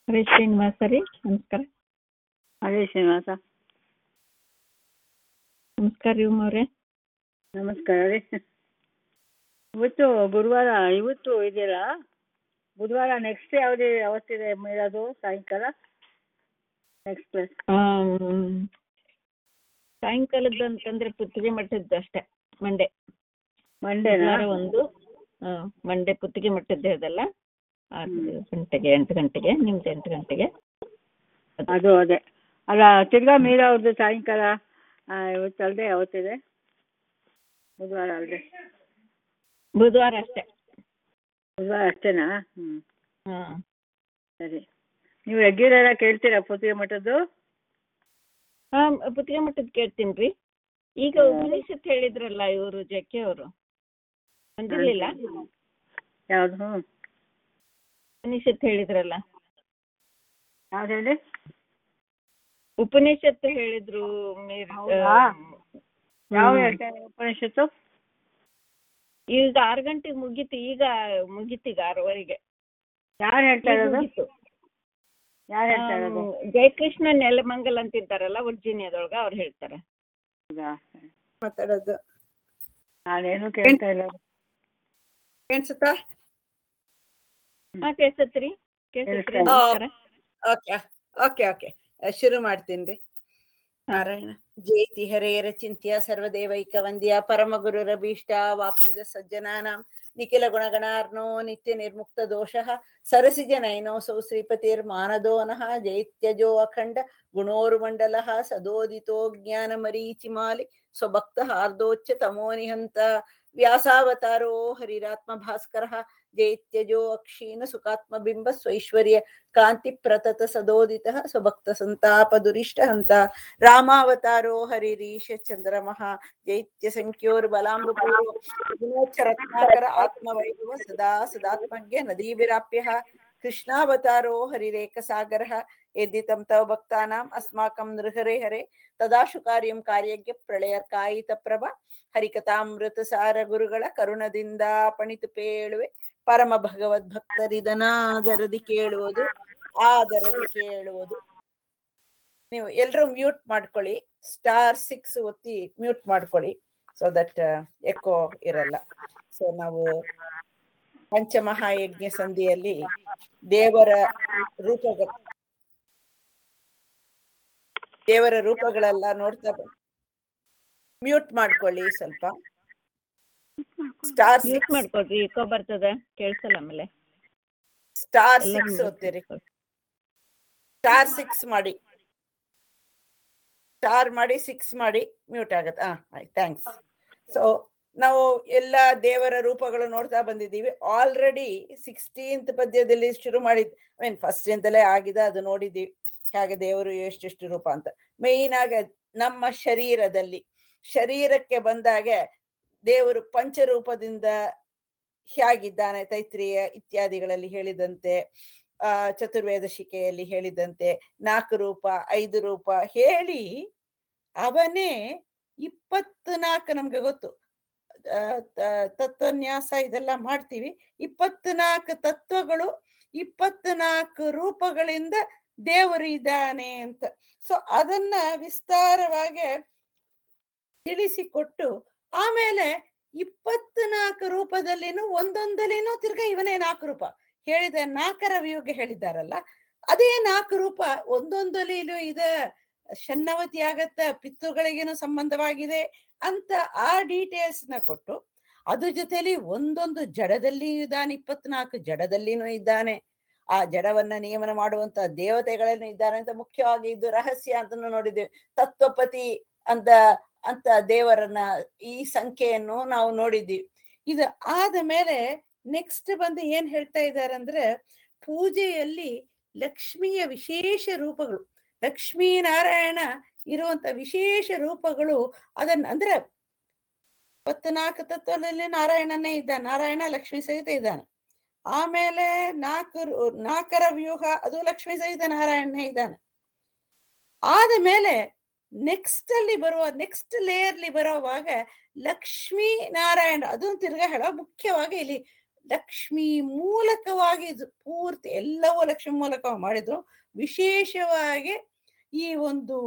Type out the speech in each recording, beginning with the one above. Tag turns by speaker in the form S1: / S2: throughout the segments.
S1: ಹರೇ ಶ್ರೀನಿವಾಸ ರೀ ನಮಸ್ಕಾರ
S2: ಅದೇ ಶ್ರೀನಿವಾಸ
S1: ನಮಸ್ಕಾರ ರೀ ಉಮ್ಮವ್ರೆ
S2: ನಮಸ್ಕಾರ ರೀ ಇವತ್ತು ಗುರುವಾರ ಇವತ್ತು ಇದೆಯಲ್ಲ ಬುಧವಾರ ನೆಕ್ಸ್ಟ್ ಯಾವುದು ಯಾವತ್ತಿದೆ ಇರೋದು ಸಾಯಂಕಾಲ ನೆಕ್ಸ್ಟ್ ಕ್ಲಾಸ್
S1: ಸಾಯಂಕಾಲದ್ದು ಅಂತಂದ್ರೆ ಪುತ್ತಿಗೆ ಮಠದ್ದು ಅಷ್ಟೇ ಮಂಡೆ
S2: ಮಂಡೇನಾ
S1: ಬುಧವಾರ ಒಂದು ಆ, ಮಂಡೆ ಪುತ್ತಿಗೆ ಮಠದ್ದು ಅದಲ್ಲ ಆರು ಗಂಟೆಗೆ ಎಂಟು ಗಂಟೆಗೆ ನಿಮ್ದು ಎಂಟು ಗಂಟೆಗೆ
S2: ಅದು ಅದೇ ಅಲ್ಲ ತಿರ್ಗಾ ಮೀರಾ ಅವ್ರದ್ದು ಸಾಯಂಕಾಲ ಆ, ಇವತ್ತು ಅಲ್ಲದೆ ಯಾವತ್ತಿದೆ ಬುಧವಾರ ಅಲ್ಲದೆ
S1: ಬುಧವಾರ ಅಷ್ಟೇ
S2: ಬುಧವಾರ ಅಷ್ಟೇನಾ ಹ್ಞೂ
S1: ಹಾ
S2: ಸರಿ ನೀವು ರೆಗ್ಯುಲರ್ ಆಗಿ ಕೇಳ್ತೀರಾ ಪುತ್ತಿಗೆ ಮಠದ್ದು
S1: ಹಾ ಪುತ್ತಿಗೆ ಮಠದ್ದು ಕೇಳ್ತೀನಿ ರೀ ಈಗ ಉಪನಿಷತ್ ಹೇಳಿದ್ರಲ್ಲ ಇವರು ಜಕ್ಕೆ ಅವರು ಬಂದಿರ್ಲಿಲ್ಲ
S2: ಯಾವುದು ಹ್ಞೂ
S1: ಉಪನಿಷತ್ ಹೇಳಿದ್ರಲ್ಲ
S2: ಯಾವ್ದು ಹೇಳಿ
S1: ಉಪನಿಷತ್ ಹೇಳಿದ್ರು ಮೀರ್
S2: ಹೌದಾ? ಯಾವ ಹೇಳ್ತಾರೆ ಉಪನಿಷತ್ತು
S1: ಈಗ ಆರು ಗಂಟೆಗೆ ಮುಗೀತು ಈಗ ಮುಗೀತು ಈಗ ಆರೂವರೆಗೆ
S2: ಯಾರು ಹೇಳ್ತಾ
S1: ಈಗ
S2: ಇರೋದು
S1: ಮುಗೀತು.
S2: ಯಾರು ಹೇಳ್ತಾ ಇರೋದು
S1: ಆಮ್, ಜಯಕೃಷ್ಣ ನೆಲಮಂಗಲ್ ಅಂತ ಇದ್ದಾರಲ್ಲ ವರ್ಜೀನಿಯಾದೊಳಗ ಅವ್ರು ಹೇಳ್ತಾರೆ
S2: ಹೌದಾ
S3: ಮಾತಾಡೋದು
S2: ನಾನೇನು ಕೇಳ್ತಾ ಇಲ್ಲ
S3: ಕೇಳಿಸುತ್ತಾ
S1: ಹಾ ಕೇಳ್ಸತ್ರಿ ಕೇಳ್ಸತ್ರಿ
S2: ಕೇಳ್ಸ್ತಾ
S1: ನಮಸ್ಕಾರ
S3: ಓಕೆ ಓಕೆ ಓಕೆ ಶುರು ಮಾಡ್ತೀನಿ ರೀ ನಾರಾಯಣ ಜಯತಿ ಹರೇರ ಚಿಂತ್ಯ ಸರ್ವದೇವೈಕ ವಂದ್ಯ ಪರಮ ಗುರುರಭೀಷ್ಟ ವಾಪ್ಸಿದ ಸಜ್ಜನಾನಾಂ ನಿಖಿಲ ಗುಣಗಣಾರ್ನೋ ನಿತ್ಯ ನಿರ್ಮುಕ್ತ ದೋಷಃ ಸರಸಿಜ ನಯನೋಸೌ ಶ್ರೀಪತಿರ್ಮಾನದೋ ನಃ ಜೈತ್ಯಜೋ ಅಖಂಡ ಗುಣೋರ್ಮಂಡಲಃ ಸದೋದಿತೋ ಜ್ಞಾನ ಮರೀಚಿಮಾಲಿ ಸ್ವಭಕ್ತ ಹಾರ್ದೋಚ್ಚ ತಮೋ ನಿಹಂತ ವ್ಯಾಸಾವತಾರೋ ಹರಿರಾತ್ಮ ಭಾಸ್ಕರಃ ಜೈತ್ಯಜೋ ಅಕ್ಷೀಣ ಸುಖಾತ್ಮ ಬಿಂಬ ಸ್ವೈಶ್ವರ್ಯ ಕಾಂತಿ ಪ್ರತತ ಸದೋದಿತ ಸ್ವಭಕ್ತ ಸಂತಾಪ ದುರಿಷ್ಟ ಹಂತ ರಾಮಾವತಾರೋ ಹರಿರೀಶ ಚಂದ್ರಮಃ ಜೈತ್ಯ ಸಂಖ್ಯೋರ್ ಬಲಾಂಬಪೂರ್ವ ಗುಣೋಚ್ಚರತ್ನಾಕರ ಆತ್ಮವೈಭವ ಸದಾ ಸದಾತ್ಮಜ್ಞ ನದೀವಿರಾಪ್ಯ ಕೃಷ್ಣಾವತಾರೋ ಹರಿರೇಕ ಸಾಗರ ಯದ್ದಿತಂ ತವ ಭಕ್ತಾನಾಂ ಅಸ್ಮಾಕಂ ನೃಹರೆ ಹರೆ ತದಾಶು ಕಾರ್ಯಂ ಕಾರ್ಯಜ್ಞ ಪ್ರಳಯರ್ಕಾಯಿತ ಪ್ರಭ ಹರಿಕಥಾಮೃತ ಸಾರ ಗುರುಗಳ ಕರುಣದಿಂದ ಪಣಿತು ಪೇಳುವೆ ಪರಮ ಭಗವದ್ ಭಕ್ತರಿದನಾದರದಿ ಕೇಳುವುದು ಆದರದಿ ಕೇಳುವುದು ನೀವು ಎಲ್ರೂ ಮ್ಯೂಟ್ ಮಾಡ್ಕೊಳ್ಳಿ ಸ್ಟಾರ್ ಸಿಕ್ಸ್ ಒತ್ತಿ ಮ್ಯೂಟ್ ಮಾಡ್ಕೊಳ್ಳಿ ಸೊ ದಟ್ ಎಕೋ ಇರಲ್ಲ ಸೊ ನಾವು ಪಂಚಮಹಾಯಜ್ಞ ಸಂಧಿಯಲ್ಲಿ ದೇವರ ರೂಪಗಳು ದೇವರ ರೂಪಗಳೆಲ್ಲ ನೋಡ್ತಾ ಮ್ಯೂಟ್ ಮಾಡ್ಕೊಳ್ಳಿ ಸ್ವಲ್ಪ ಸ್ಟಾರ್
S1: ಮ್ಯೂಟ್ ಮಾಡ್ಕೊಡ್ರಿ ಇಕೋ ಬರ್ತದ ಕೇಳ್ಸಲ್ಲ ಆಮೇಲೆ
S3: ಸ್ಟಾರ್
S1: ಎಲ್ಲರೂ
S3: ಸಿಕ್ಸ್
S1: mute
S3: ಓದ್ತೀರಿ
S1: ಮಾಡ್ಕೊಳ್ರಿ.
S3: ಸ್ಟಾರ್ ಸಿಕ್ಸ್ ಮಾಡಿ ಸ್ಟಾರ್ ಮಾಡಿ ಸಿಕ್ಸ್ ಮಾಡಿ ಮ್ಯೂಟ್ ಆಗತ್ತೆ ಹಾ ಆಯ್ತು ಥ್ಯಾಂಕ್ಸ್ ಸೊ ನಾವು ಎಲ್ಲ ದೇವರ ರೂಪಗಳು ನೋಡ್ತಾ ಬಂದಿದ್ದೀವಿ ಆಲ್ರೆಡಿ ಸಿಕ್ಸ್ಟೀನ್ತ್ ಪದ್ಯದಲ್ಲಿ ಶುರು ಮಾಡಿದ್ ಐ ಮೀನ್ ಫಸ್ಟ್ ಅಂತಲೇ ಆಗಿದೆ ಅದು ನೋಡಿದ್ದೀವಿ ಹೇಗೆ ದೇವರು ಎಷ್ಟೆಷ್ಟು ರೂಪ ಅಂತ ಮೇಯ್ನ್ ಆಗಿ ನಮ್ಮ ಶರೀರದಲ್ಲಿ ಶರೀರಕ್ಕೆ ಬಂದಾಗೆ ದೇವರು ಪಂಚರೂಪದಿಂದ ಹೇಗಿದ್ದಾನೆ ತೈತ್ರಿಯ ಇತ್ಯಾದಿಗಳಲ್ಲಿ ಹೇಳಿದಂತೆ ಆ ಚತುರ್ವೇದ ಶಿಕೆಯಲ್ಲಿ ಹೇಳಿದಂತೆ ನಾಲ್ಕು ರೂಪ ಐದು ರೂಪ ಹೇಳಿ ಅವನೇ ಇಪ್ಪತ್ತು ನಾಲ್ಕು ನಮ್ಗೆ ಗೊತ್ತು ಆ, ತ- ತತ್ವನ್ಯಾಸ ಇದೆಲ್ಲ ಮಾಡ್ತೀವಿ ಇಪ್ಪತ್ನಾಲ್ಕು ತತ್ವಗಳು ಇಪ್ಪತ್ನಾಲ್ಕು ರೂಪಗಳಿಂದ ದೇವರು ಇದ್ದಾನೆ ಅಂತ ಸೊ ಅದನ್ನ ವಿಸ್ತಾರವಾಗಿ ತಿಳಿಸಿಕೊಟ್ಟು ಆಮೇಲೆ ಇಪ್ಪತ್ನಾಲ್ಕು ರೂಪದಲ್ಲಿನೂ ಒಂದೊಂದಲ್ಲಿನೂ ತಿರ್ಗಾ ಇವನೇ ನಾಲ್ಕು ರೂಪ ಹೇಳಿದ ನಾಲ್ಕರ ವ್ಯೂಗೆ ಹೇಳಿದ್ದಾರಲ್ಲ ಅದೇ ನಾಲ್ಕು ರೂಪ ಒಂದೊಂದಲ್ಲಿನೂ ಇದೆ ಶನ್ನವತಿ ಆಗತ್ತ ಪಿತೃಗಳಿಗೇನು ಸಂಬಂಧವಾಗಿದೆ ಅಂತ ಆ ಡೀಟೇಲ್ಸ್ ನ ಕೊಟ್ಟು ಅದ್ರ ಜೊತೆಲಿ ಒಂದೊಂದು ಜಡದಲ್ಲಿಯೂ ಇದ್ದಾನೆ ಇಪ್ಪತ್ನಾಲ್ಕು ಜಡದಲ್ಲಿನೂ ಇದ್ದಾನೆ ಆ ಜಡವನ್ನ ನಿಯಮನ ಮಾಡುವಂತ ದೇವತೆಗಳನ್ನು ಇದ್ದಾನೆ ಅಂತ ಮುಖ್ಯವಾಗಿ ಇದು ರಹಸ್ಯ ಅಂತ ನೋಡಿದ್ದೇವೆ ತತ್ವಪತಿ ಅಂತ ಅಂತ ದೇವರನ್ನ ಈ ಸಂಖ್ಯೆಯನ್ನು ನಾವು ನೋಡಿದ್ದೀವಿ ಇದು ಆದ ಮೇಲೆ ನೆಕ್ಸ್ಟ್ ಬಂದು ಏನ್ ಹೇಳ್ತಾ ಇದ್ದಾರೆ ಅಂದ್ರೆ ಪೂಜೆಯಲ್ಲಿ ಲಕ್ಷ್ಮಿಯ ವಿಶೇಷ ರೂಪಗಳು ಲಕ್ಷ್ಮೀ ನಾರಾಯಣ ಇರುವಂತ ವಿಶೇಷ ರೂಪಗಳು ಅದನ್ನ ಅಂದ್ರೆ ಇಪ್ಪತ್ನಾಲ್ಕು ತತ್ವದಲ್ಲಿ ನಾರಾಯಣನೇ ಇದ್ದಾನೆ ನಾರಾಯಣ ಲಕ್ಷ್ಮಿ ಸಹಿತ ಇದ್ದಾನೆ ಆಮೇಲೆ ನಾಲ್ಕು ರು- ನಾಲ್ಕರ ವ್ಯೂಹ ಅದು ಲಕ್ಷ್ಮಿ ಸಹಿತ ನಾರಾಯಣನೇ ಇದ್ದಾನೆ ಆದ ಮೇಲೆ ನೆಕ್ಸ್ಟ್ ಅಲ್ಲಿ ಬರುವ ನೆಕ್ಸ್ಟ್ ಲೇಯರ್ಲಿ ಬರುವಾಗ ಲಕ್ಷ್ಮೀ ನಾರಾಯಣ ಅದು ತಿರ್ಗಾ ಹೇಳೋ ಮುಖ್ಯವಾಗಿ ಇಲ್ಲಿ ಲಕ್ಷ್ಮಿ ಮೂಲಕವಾಗಿ ಇದು ಪೂರ್ತಿ ಎಲ್ಲವೂ ಲಕ್ಷ್ಮಿ ಮೂಲಕ ಮಾಡಿದ್ರು ವಿಶೇಷವಾಗಿ ಈ ಒಂದು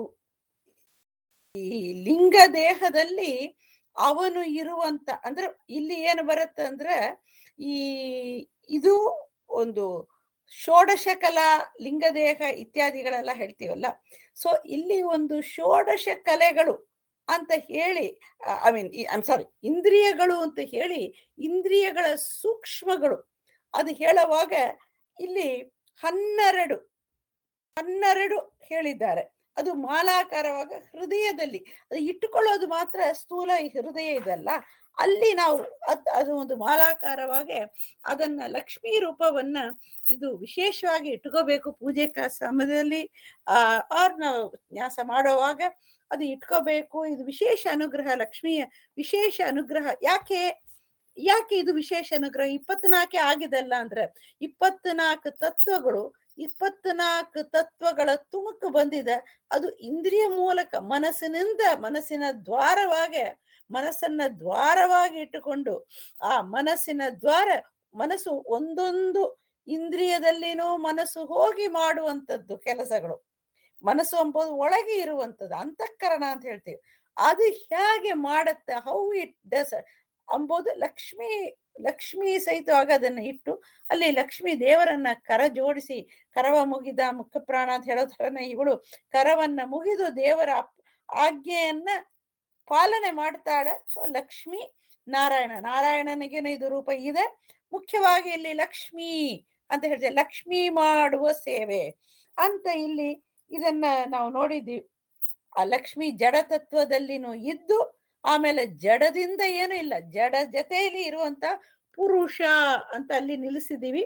S3: ಈ ಲಿಂಗ ದೇಹದಲ್ಲಿ ಅವನು ಇರುವಂತ ಅಂದ್ರೆ ಇಲ್ಲಿ ಏನು ಬರುತ್ತೆ ಅಂದ್ರೆ ಈ ಇದು ಒಂದು ಷೋಡಶ ಕಲಾ ಲಿಂಗದೇಹ ಇತ್ಯಾದಿಗಳೆಲ್ಲ ಹೇಳ್ತೀವಲ್ಲ ಸೊ ಇಲ್ಲಿ ಒಂದು ಷೋಡಶ ಕಲೆಗಳು ಅಂತ ಹೇಳಿ ಐ ಮೀನ್ ಐಮ್ ಸಾರಿ ಇಂದ್ರಿಯಗಳು ಅಂತ ಹೇಳಿ ಇಂದ್ರಿಯಗಳ ಸೂಕ್ಷ್ಮಗಳು ಅದು ಹೇಳುವಾಗ ಇಲ್ಲಿ ಹನ್ನೆರಡು ಹನ್ನೆರಡು ಹೇಳಿದ್ದಾರೆ ಅದು ಮಾಲಾಕಾರವಾಗ ಹೃದಯದಲ್ಲಿ ಅದು ಇಟ್ಟುಕೊಳ್ಳೋದು ಮಾತ್ರ ಸ್ಥೂಲ ಈ ಹೃದಯ ಇದಲ್ಲ ಅಲ್ಲಿ ನಾವು ಅದ್ ಅದು ಒಂದು ಮಾಲಾಕಾರವಾಗಿ ಅದನ್ನ ಲಕ್ಷ್ಮೀ ರೂಪವನ್ನ ಇದು ವಿಶೇಷವಾಗಿ ಇಟ್ಕೋಬೇಕು ಪೂಜೆ ಕ- ಸಮಯದಲ್ಲಿ ಆ ಆರ್ ನಾವು ನ್ಯಾಸ ಮಾಡುವಾಗ ಅದು ಇಟ್ಕೋಬೇಕು ಇದು ವಿಶೇಷ ಅನುಗ್ರಹ ಲಕ್ಷ್ಮಿಯ ವಿಶೇಷ ಅನುಗ್ರಹ ಯಾಕೆ ಯಾಕೆ ಇದು ವಿಶೇಷ ಅನುಗ್ರಹ ಇಪ್ಪತ್ನಾಲ್ಕೆ ಆಗಿದಲ್ಲ ಅಂದ್ರೆ ಇಪ್ಪತ್ನಾಲ್ಕು ತತ್ವಗಳು ಇಪ್ಪತ್ನಾಲ್ಕು ತತ್ವಗಳ ತುಣುಕು ಬಂದಿದೆ ಅದು ಇಂದ್ರಿಯ ಮೂಲಕ ಮನಸ್ಸಿನಿಂದ ಮನಸ್ಸಿನ ದ್ವಾರವಾಗಿ ಮನಸ್ಸನ್ನ ದ್ವಾರವಾಗಿ ಇಟ್ಟುಕೊಂಡು ಆ ಮನಸ್ಸಿನ ದ್ವಾರ ಮನಸ್ಸು ಒಂದೊಂದು ಇಂದ್ರಿಯದಲ್ಲಿನೂ ಮನಸ್ಸು ಹೋಗಿ ಮಾಡುವಂತದ್ದು ಕೆಲಸಗಳು ಮನಸ್ಸು ಎಂಬುದು ಒಳಗೆ ಇರುವಂತದ್ದು ಅಂತಃಕರಣ ಅಂತ ಹೇಳ್ತೀವಿ ಅದು ಹೇಗೆ ಮಾಡತ್ತೆ ಹೌ ಇಟ್ ಡಸ್ ಅಂಬೋದು ಲಕ್ಷ್ಮಿ ಲಕ್ಷ್ಮಿ ಸಹಿತವಾಗಿ ಅದನ್ನ ಇಟ್ಟು ಅಲ್ಲಿ ಲಕ್ಷ್ಮಿ ದೇವರನ್ನ ಕರ ಜೋಡಿಸಿ ಕರವ ಮುಗಿದ ಮುಖ ಪ್ರಾಣ ಅಂತ ಹೇಳೋ ಥರನೇ ಇವಳು ಕರವನ್ನ ಮುಗಿದು ದೇವರ ಅಪ್- ಆಜ್ಞೆಯನ್ನ ಪಾಲನೆ ಮಾಡ್ತಾಳೆ ಸೊ ಲಕ್ಷ್ಮಿ ನಾರಾಯಣ ನಾರಾಯಣನಿಗೇನು ಇದು ರೂಪ ಇದೆ ಮುಖ್ಯವಾಗಿ ಇಲ್ಲಿ ಲಕ್ಷ್ಮಿ ಅಂತ ಹೇಳ್ತೇವೆ ಲಕ್ಷ್ಮಿ ಮಾಡುವ ಸೇವೆ ಅಂತ ಇಲ್ಲಿ ಇದನ್ನ ನಾವು ನೋಡಿದ್ದೀವಿ ಆ ಲಕ್ಷ್ಮಿ ಜಡ ತತ್ವದಲ್ಲಿನೂ ಇದ್ದು ಆಮೇಲೆ ಜಡದಿಂದ ಏನು ಇಲ್ಲ ಜಡ ಜೊತೆಯಲ್ಲಿ ಇರುವಂತ ಪುರುಷ ಅಂತ ಅಲ್ಲಿ ನಿಲ್ಲಿಸಿದೀವಿ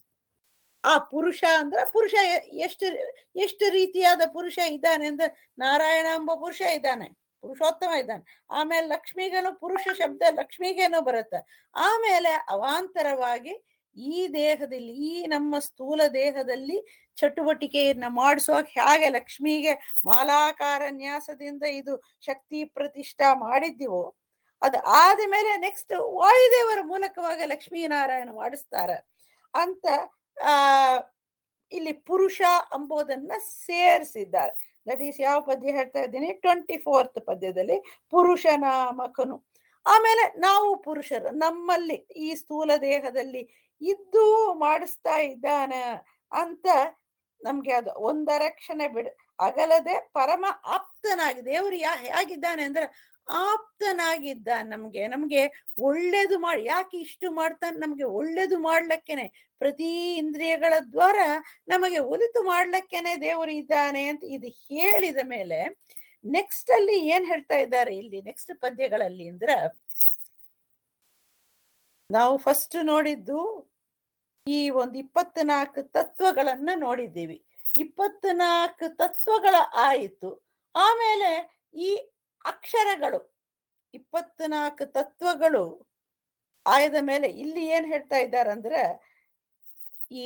S3: ಆ ಪುರುಷ ಅಂದ್ರೆ ಪುರುಷ ಎ- ಎಷ್ಟು ಎಷ್ಟು ರೀತಿಯಾದ ಪುರುಷ ಇದ್ದಾನೆ ಅಂದ್ರೆ ನಾರಾಯಣ ಎಂಬ ಪುರುಷ ಇದ್ದಾನೆ ಪುರುಷೋತ್ತಮ ಇದ್ದಾನೆ ಆಮೇಲೆ ಲಕ್ಷ್ಮಿಗೇನು ಪುರುಷ ಶಬ್ದ ಲಕ್ಷ್ಮಿಗೇನೋ ಬರುತ್ತೆ ಆಮೇಲೆ ಅವಾಂತರವಾಗಿ ಈ ದೇಹದಲ್ಲಿ ಈ ನಮ್ಮ ಸ್ಥೂಲ ದೇಹದಲ್ಲಿ ಚಟುವಟಿಕೆಯನ್ನ ಮಾಡಿಸುವಾಗ ಹೇಗೆ ಲಕ್ಷ್ಮಿಗೆ ಮಾಲಾಕಾರ ನ್ಯಾಸದಿಂದ ಇದು ಶಕ್ತಿ ಪ್ರತಿಷ್ಠಾ ಮಾಡಿದ್ದೀವೋ ಅದು ಆದ ಮೇಲೆ ನೆಕ್ಸ್ಟ್ ವಾಯುದೇವರ ಮೂಲಕವಾಗಿ ಲಕ್ಷ್ಮೀನಾರಾಯಣ ಮಾಡಿಸ್ತಾರೆ ಅಂತ ಆ ಇಲ್ಲಿ ಪುರುಷ ಅಂಬೋದನ್ನ ಸೇರಿಸಿದ್ದಾರೆ ದಟ್ ಈಸ್ ಯಾವ ಪದ್ಯ ಹೇಳ್ತಾ ಇದ್ದೀನಿ ಟ್ವೆಂಟಿ ಫೋರ್ತ್ ಪದ್ಯದಲ್ಲಿ ಪುರುಷ ನಾಮಕನು ಆಮೇಲೆ ನಾವು ಪುರುಷರು ನಮ್ಮಲ್ಲಿ ಈ ಸ್ಥೂಲ ದೇಹದಲ್ಲಿ ಇದ್ದು ಮಾಡಿಸ್ತಾ ಇದ್ದಾನ ಅಂತ ನಮ್ಗೆ ಅದು ಒಂದರಕ್ಷಣೆ ಬಿಡ ಅಗಲದೆ ಪರಮ ಆಪ್ತನಾಗಿ ದೇವರು ಯಾ ಹೇಗಿದ್ದಾನೆ ಅಂದ್ರೆ ಆಪ್ತನಾಗಿದ್ದ ನಮ್ಗೆ ನಮ್ಗೆ ಒಳ್ಳೇದು ಮಾಡಿ ಯಾಕೆ ಇಷ್ಟು ಮಾಡ್ತಾನೆ ನಮ್ಗೆ ಒಳ್ಳೇದು ಮಾಡ್ಲಕ್ಕೇನೆ ಪ್ರತಿ ಇಂದ್ರಿಯಗಳ ದ್ವಾರ ನಮಗೆ ಒಲಿತು ಮಾಡ್ಲಕ್ಕೇನೆ ದೇವರು ಇದ್ದಾನೆ ಅಂತ ಇದು ಹೇಳಿದ ಮೇಲೆ ನೆಕ್ಸ್ಟ್ ಅಲ್ಲಿ ಏನ್ ಹೇಳ್ತಾ ಇದ್ದಾರೆ ಇಲ್ಲಿ ನೆಕ್ಸ್ಟ್ ಪದ್ಯಗಳಲ್ಲಿ ಅಂದ್ರ ನಾವು ಫಸ್ಟ್ ನೋಡಿದ್ದು ಈ ಒಂದು ಇಪ್ಪತ್ನಾಲ್ಕು ತತ್ವಗಳನ್ನ ನೋಡಿದ್ದೀವಿ ಇಪ್ಪತ್ನಾಲ್ಕು ತತ್ವಗಳ ಆಯಿತು ಆಮೇಲೆ ಈ ಅಕ್ಷರಗಳು ಇಪ್ಪತ್ನಾಲ್ಕು ತತ್ವಗಳು ಆಯದ ಮೇಲೆ ಇಲ್ಲಿ ಏನ್ ಹೇಳ್ತಾ ಇದ್ದಾರಂದ್ರೆ ಈ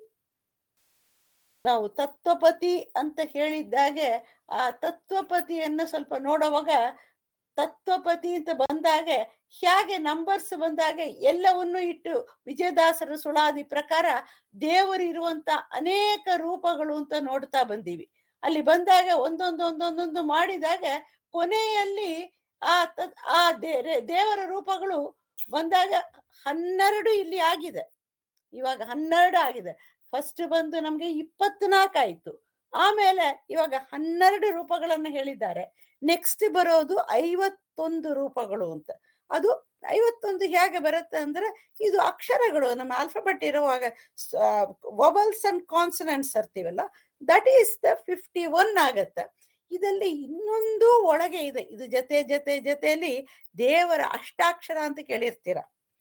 S3: ನಾವು ತತ್ವಪತಿ ಅಂತ ಹೇಳಿದ್ದಾಗೆ ಆ ತತ್ವಪತಿಯನ್ನ ಸ್ವಲ್ಪ ನೋಡುವಾಗ ತತ್ವಪತಿ ಅಂತ ಬಂದಾಗ ಹೇಗೆ ನಂಬರ್ಸ್ ಬಂದಾಗ ಎಲ್ಲವನ್ನು ಇಟ್ಟು ವಿಜಯದಾಸರ ಸುಳಾದಿ ಪ್ರಕಾರ ದೇವರು ಇರುವಂತ ಅನೇಕ ರೂಪಗಳು ಅಂತ ನೋಡ್ತಾ ಬಂದೀವಿ ಅಲ್ಲಿ ಬಂದಾಗ ಒಂದೊಂದು ಒಂದೊಂದೊಂದು ಮಾಡಿದಾಗ ಕೊನೆಯಲ್ಲಿ ಆ ತ- ಆ ದೇ- ದೇವರ ರೂಪಗಳು ಬಂದಾಗ ಹನ್ನೆರಡು ಇಲ್ಲಿ ಆಗಿದೆ ಇವಾಗ ಹನ್ನೆರಡು ಆಗಿದೆ ಫಸ್ಟ್ ಬಂದು ನಮ್ಗೆ ಇಪ್ಪತ್ನಾಲ್ಕು ಆಯ್ತು ಆಮೇಲೆ ಇವಾಗ ಹನ್ನೆರಡು ರೂಪಗಳನ್ನ ಹೇಳಿದ್ದಾರೆ ನೆಕ್ಸ್ಟ್ ಬರೋದು ಐವತ್ತೊಂದು ರೂಪಗಳು ಅಂತ ಅದು ಐವತ್ತೊಂದು ಹೇಗೆ ಬರುತ್ತೆ ಅಂದ್ರೆ ಇದು ಅಕ್ಷರಗಳು ನಮ್ಮ ಆಲ್ಫಾಬೆಟ್ ಇರುವಾಗ ವಬಲ್ಸ್ ಅಂಡ್ ಕಾನ್ಸನೆಂಟ್ಸ್ ಇರ್ತೀವಲ್ಲ that is the fifty one ಆಗತ್ತೆ ಇದರಲ್ಲಿ ಇನ್ನೊಂದು ಒಳಗೆ ಇದೆ ಇದು ಜೊತೆ ಜೊತೆ ಜೊತೆಯಲ್ಲಿ ದೇವರ ಅಷ್ಟಾಕ್ಷರ ಅಂತ ಕೇಳಿರ್ತೀರ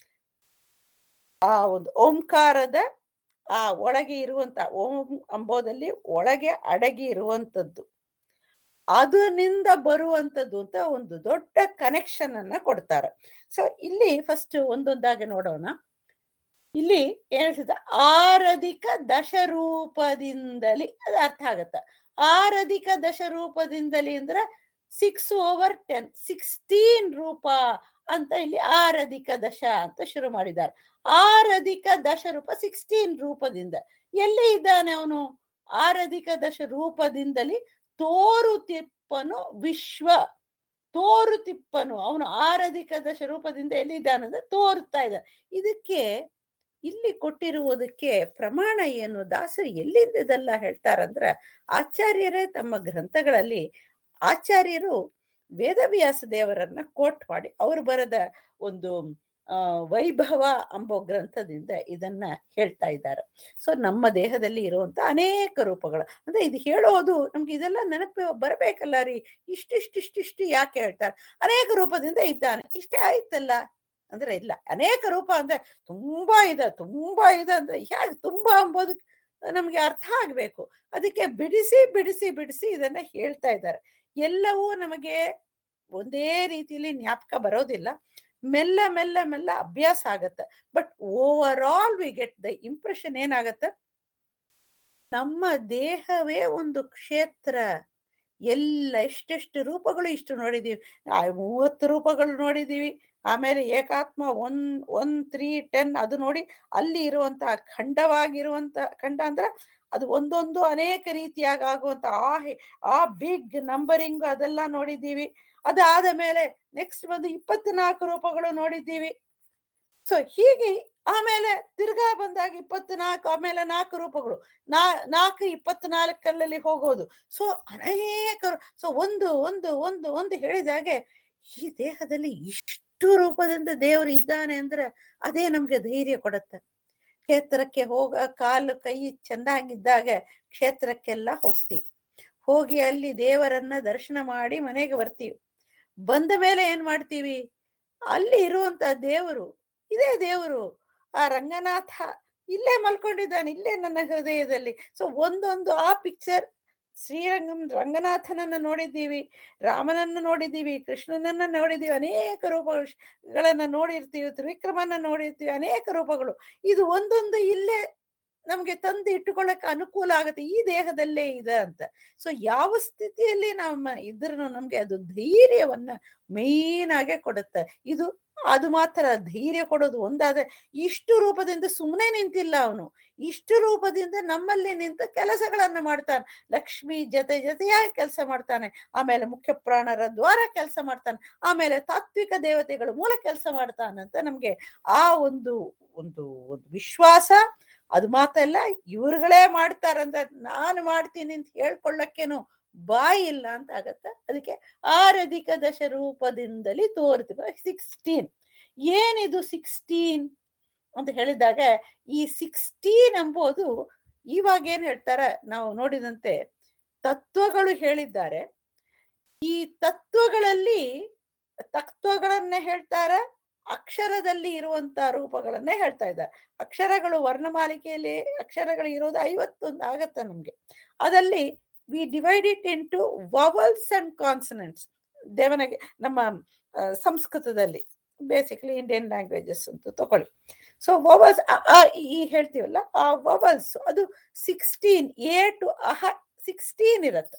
S3: ಆ ಒಂದು ಓಂಕಾರದ ಆ ಒಳಗೆ ಇರುವಂತ ಓಂ ಅಂಬೋದಲ್ಲಿ ಒಳಗೆ ಅಡಗಿ ಇರುವಂತದ್ದು ಅದರಿಂದ ಬರುವಂತದ್ದು ಅಂತ ಒಂದು ದೊಡ್ಡ ಕನೆಕ್ಷನ್ ಅನ್ನ ಕೊಡ್ತಾರೆ ಸೊ ಇಲ್ಲಿ ಫಸ್ಟ್ ಒಂದೊಂದಾಗಿ ನೋಡೋಣ ಇಲ್ಲಿ ಹೇಳ್ತಿದ್ದ ಆರಧಿಕ ದಶರೂಪದಿಂದಲಿ ಅದು ಅರ್ಥ ಆಗತ್ತ ಆರಧಿಕ ದಶರೂಪದಿಂದಲಿ ಅಂದ್ರೆ ಸಿಕ್ಸ್ ಓವರ್ ಟೆನ್ ಸಿಕ್ಸ್ಟೀನ್ ರೂಪ ಅಂತ ಇಲ್ಲಿ ಆರಧಿಕ ದಶ ಅಂತ ಶುರು ಮಾಡಿದ್ದಾರೆ ಆರಧಿಕ ದಶ ರೂಪ ಸಿಕ್ಸ್ಟೀನ್ ರೂಪದಿಂದ ಎಲ್ಲಿ ಇದ್ದಾನೆ ಅವನು ಆರಧಿಕ ದಶ ರೂಪದಿಂದಲೇ ತೋರುತಿಪ್ಪನು ವಿಶ್ವ ತೋರುತಿಪ್ಪನು ಅವನು ಆರಧಿಕ ದಶ ರೂಪದಿಂದ ಎಲ್ಲಿದ್ದಾನಂದ್ರೆ ತೋರುತ್ತಾ ಇದ್ದಾನೆ ಇದಕ್ಕೆ ಇಲ್ಲಿ ಕೊಟ್ಟಿರುವುದಕ್ಕೆ ಪ್ರಮಾಣ ಏನು ದಾಸರು ಎಲ್ಲಿಂದ ಇದೆಲ್ಲ ಹೇಳ್ತಾರಂದ್ರ ಆಚಾರ್ಯರೇ ತಮ್ಮ ಗ್ರಂಥಗಳಲ್ಲಿ ಆಚಾರ್ಯರು ವೇದವ್ಯಾಸ ದೇವರನ್ನ ಕೋಟ್ ಮಾಡಿ ಅವರು ಬರೆದ ಒಂದು ಆ ವೈಭವ ಎಂಬೋ ಗ್ರಂಥದಿಂದ ಇದನ್ನ ಹೇಳ್ತಾ ಇದ್ದಾರೆ ಸೊ ನಮ್ಮ ದೇಹದಲ್ಲಿ ಇರುವಂತ ಅನೇಕ ರೂಪಗಳು ಅಂದ್ರೆ ಇದು ಹೇಳೋದು ನಮ್ಗೆ ಇದೆಲ್ಲ ನೆನಪು ಬರಬೇಕಲ್ಲ ರೀ ಇಷ್ಟಿಷ್ಟಿಷ್ಟಿಷ್ಟು ಯಾಕೆ ಹೇಳ್ತಾರೆ ಅನೇಕ ರೂಪದಿಂದ ಇದ್ದಾನೆ ಇಷ್ಟೇ ಆಯ್ತಲ್ಲ ಅಂದ್ರೆ ಇಲ್ಲ ಅನೇಕ ರೂಪ ಅಂದ್ರೆ ತುಂಬಾ ಇದೆ ತುಂಬಾ ಇದೆ ಅಂದ್ರೆ ಹೇಗೆ ತುಂಬಾ ಅಂಬೋದು ನಮ್ಗೆ ಅರ್ಥ ಆಗ್ಬೇಕು ಅದಕ್ಕೆ ಬಿಡಿಸಿ ಬಿಡಿಸಿ ಬಿಡಿಸಿ ಇದನ್ನ ಹೇಳ್ತಾ ಇದ್ದಾರೆ ಎಲ್ಲವೂ ನಮಗೆ ಒಂದೇ ರೀತಿಯಲ್ಲಿ ಜ್ಞಾಪಕ ಬರೋದಿಲ್ಲ ಮೆಲ್ಲ ಮೆಲ್ಲ ಮೆಲ್ಲ ಅಭ್ಯಾಸ ಆಗತ್ತೆ but overall we get the impression ಏನಾಗತ್ತೆ ನಮ್ಮ ದೇಹವೇ ಒಂದು ಕ್ಷೇತ್ರ ಎಲ್ಲ ಎಷ್ಟೆಷ್ಟು ರೂಪಗಳು ಇಷ್ಟು ನೋಡಿದೀವಿ ಆ ಮೂವತ್ತು ರೂಪಗಳು ನೋಡಿದೀವಿ ಆಮೇಲೆ ಏಕಾತ್ಮ ಒನ್ ಒನ್ ತ್ರೀ ಟೆನ್ ಅದು ನೋಡಿ ಅಲ್ಲಿ ಇರುವಂತಹ ಖಂಡವಾಗಿರುವಂತ ಖಂಡ ಅಂದ್ರೆ ಅದು ಒಂದೊಂದು ಅನೇಕ ರೀತಿಯಾಗಿ ಆಗುವಂತ ಆ ಹೆ- ಆ ಬಿಗ್ ನಂಬರಿಂಗ್ ಅದೆಲ್ಲ ನೋಡಿದ್ದೀವಿ ಅದಾದ ಮೇಲೆ ನೆಕ್ಸ್ಟ್ ಬಂದು ಇಪ್ಪತ್ನಾಲ್ಕು ರೂಪಗಳು ನೋಡಿದ್ದೀವಿ ಸೊ ಹೀಗೆ ಆಮೇಲೆ ತಿರ್ಗಾ ಬಂದಾಗ ಇಪ್ಪತ್ನಾಲ್ಕು ಆಮೇಲೆ ನಾಲ್ಕು ರೂಪಗಳು ನಾ ನಾಲ್ಕು ಇಪ್ಪತ್ನಾಲ್ಕಲ್ಲಿ ಹೋಗೋದು ಸೊ ಅನೇಕ ಸೊ ಒಂದು ಒಂದು ಒಂದು ಒಂದು ಹೇಳಿದಾಗೆ ಈ ದೇಹದಲ್ಲಿ ಇಷ್ಟು ರೂಪದಿಂದ ದೇವರು ಇದ್ದಾನೆ ಅಂದ್ರೆ ಅದೇ ನಮ್ಗೆ ಧೈರ್ಯ ಕೊಡುತ್ತೆ ಕ್ಷೇತ್ರಕ್ಕೆ ಹೋಗ ಕಾಲು ಕೈ ಚೆನ್ನಾಗಿದ್ದಾಗ ಕ್ಷೇತ್ರಕ್ಕೆಲ್ಲ ಹೋಗ್ತೀವಿ ಹೋಗಿ ಅಲ್ಲಿ ದೇವರನ್ನ ದರ್ಶನ ಮಾಡಿ ಮನೆಗೆ ಬರ್ತೀವಿ ಬಂದ ಮೇಲೆ ಏನ್ ಮಾಡ್ತೀವಿ ಅಲ್ಲಿ ಇರುವಂತ ದೇವರು ಇದೇ ದೇವರು ಆ ರಂಗನಾಥ ಇಲ್ಲೇ ಮಲ್ಕೊಂಡಿದ್ದಾನೆ ಇಲ್ಲೇ ನನ್ನ ಹೃದಯದಲ್ಲಿ ಸೊ ಒಂದೊಂದು ಆ ಪಿಕ್ಚರ್ ಶ್ರೀರಂಗಂ ರಂಗನಾಥನನ್ನ ನೋಡಿದ್ದೀವಿ ರಾಮನನ್ನ ನೋಡಿದ್ದೀವಿ ಕೃಷ್ಣನನ್ನ ನೋಡಿದ್ದೀವಿ ಅನೇಕ ರೂಪಗಳನ್ನ ನೋಡಿರ್ತೀವಿ ತ್ರಿವಿಕ್ರಮನ ನೋಡಿರ್ತೀವಿ ಅನೇಕ ರೂಪಗಳು ಇದು ಒಂದೊಂದು ಇಲ್ಲೇ ನಮ್ಗೆ ತಂದು ಇಟ್ಟುಕೊಳ್ಳಕ್ಕೆ ಅನುಕೂಲ ಆಗುತ್ತೆ ಈ ದೇಹದಲ್ಲೇ ಇದೆ ಅಂತ ಸೊ ಯಾವ ಸ್ಥಿತಿಯಲ್ಲಿ ನಮ್ಮ ಇದ್ರೂ ನಮ್ಗೆ ಅದು ಧೈರ್ಯವನ್ನ ಮೇನ್ ಆಗೇ ಕೊಡುತ್ತೆ ಇದು ಅದು ಮಾತ್ರ ಧೈರ್ಯ ಕೊಡೋದು ಒಂದಾದ್ರೆ ಇಷ್ಟು ರೂಪದಿಂದ ಸುಮ್ಮನೆ ನಿಂತಿಲ್ಲ ಅವನು ಇಷ್ಟು ರೂಪದಿಂದ ನಮ್ಮಲ್ಲಿ ನಿಂತ ಕೆಲಸಗಳನ್ನ ಮಾಡ್ತಾನೆ ಲಕ್ಷ್ಮಿ ಜೊತೆ ಜೊತೆಯಾಗಿ ಕೆಲಸ ಮಾಡ್ತಾನೆ ಆಮೇಲೆ ಮುಖ್ಯ ಪ್ರಾಣರ ದ್ವಾರ ಕೆಲಸ ಮಾಡ್ತಾನೆ ಆಮೇಲೆ ತಾತ್ವಿಕ ದೇವತೆಗಳ ಮೂಲ ಕೆಲಸ ಮಾಡ್ತಾನಂತ ನಮ್ಗೆ ಆ ಒಂದು ಒಂದು ಒಂದು ವಿಶ್ವಾಸ ಅದು ಮಾತಲ್ಲ ಇವ್ರುಗಳೇ ಮಾಡ್ತಾರಂತ ನಾನು ಮಾಡ್ತೀನಿ ಅಂತ ಹೇಳ್ಕೊಳ್ಳಕ್ಕೇನು ಬಾಯಿ ಇಲ್ಲ ಅಂತ ಆಗತ್ತ ಅದಕ್ಕೆ ಆರಧಿಕ ದಶ ರೂಪದಿಂದಲೇ ತೋರ್ತೀವಿ ಸಿಕ್ಸ್ಟೀನ್ ಏನಿದು ಸಿಕ್ಸ್ಟೀನ್ ಅಂತ ಹೇಳಿದಾಗ ಈ ಸಿಕ್ಸ್ಟೀನ್ ಎಂಬುದು ಇವಾಗ ಏನ್ ಹೇಳ್ತಾರೆ ನಾವು ನೋಡಿದಂತೆ ತತ್ವಗಳು ಹೇಳಿದ್ದಾರೆ ಈ ತತ್ವಗಳಲ್ಲಿ ತತ್ವಗಳನ್ನೇ ಹೇಳ್ತಾರೆ ಅಕ್ಷರದಲ್ಲಿ ಇರುವಂತ ರೂಪಗಳನ್ನೇ ಹೇಳ್ತಾ ಇದ್ದಾರೆ ಅಕ್ಷರಗಳು ವರ್ಣಮಾಲಿಕೆಯಲ್ಲಿ ಅಕ್ಷರಗಳು ಇರೋದು ಐವತ್ತೊಂದು ಆಗತ್ತೆ ನಮ್ಗೆ ಅದಲ್ಲಿ we divide it into vowels and consonants ದೇವನಿಗೆ ನಮ್ಮ ಆ, ಸಂಸ್ಕೃತದಲ್ಲಿ ಬೇಸಿಕ್ಲಿ ಇಂಡಿಯನ್ ಲ್ಯಾಂಗ್ವೇಜಸ್ ಅಂತ ತಗೊಳ್ಳಿ ಸೊ ವವಲ್ಸ್ ಈ ಹೇಳ್ತೀವಲ್ಲ ಆ ವವಲ್ಸ್ ಅದು ಸಿಕ್ಸ್ಟೀನ್ ಎ ಟು ಅಹ ಸಿಕ್ಸ್ಟೀನ್ ಇರತ್ತೆ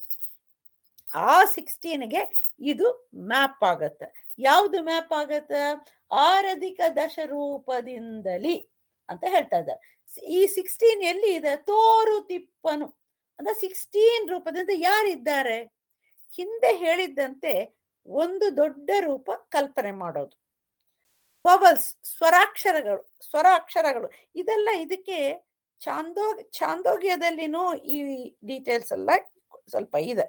S3: ಆ ಸಿಕ್ಸ್ಟೀನ್ಗೆ ಇದು ಮ್ಯಾಪ್ ಆಗತ್ತೆ ಯಾವುದು ಮ್ಯಾಪ್ ಆಗತ್ತೆ ಆರಧಿಕ ದಶ ರೂಪದಿಂದಲಿ ಅಂತ ಹೇಳ್ತಾ ಇದ್ದಾರೆ ಈ ಸಿಕ್ಸ್ಟೀನ್ ಎಲ್ಲಿ ಇದೆ ತೋರು ತಿಪ್ಪನು ಅಂದ್ರೆ ಸಿಕ್ಸ್ಟೀನ್ ರೂಪದಿಂದ ಯಾರಿದ್ದಾರೆ ಹಿಂದೆ ಹೇಳಿದ್ದಂತೆ ಒಂದು ದೊಡ್ಡ ರೂಪ ಕಲ್ಪನೆ ಮಾಡೋದು ವವಲ್ಸ್ ಸ್ವರಾಕ್ಷರಗಳು ಸ್ವರಾಕ್ಷರಗಳು ಇದೆಲ್ಲ ಇದಕ್ಕೆ ಚಾಂದೋ ಚಾಂದೋಗ್ಯದಲ್ಲಿನೂ ಈ ಡೀಟೇಲ್ಸ್ ಎಲ್ಲ ಸ್ವಲ್ಪ ಇದೆ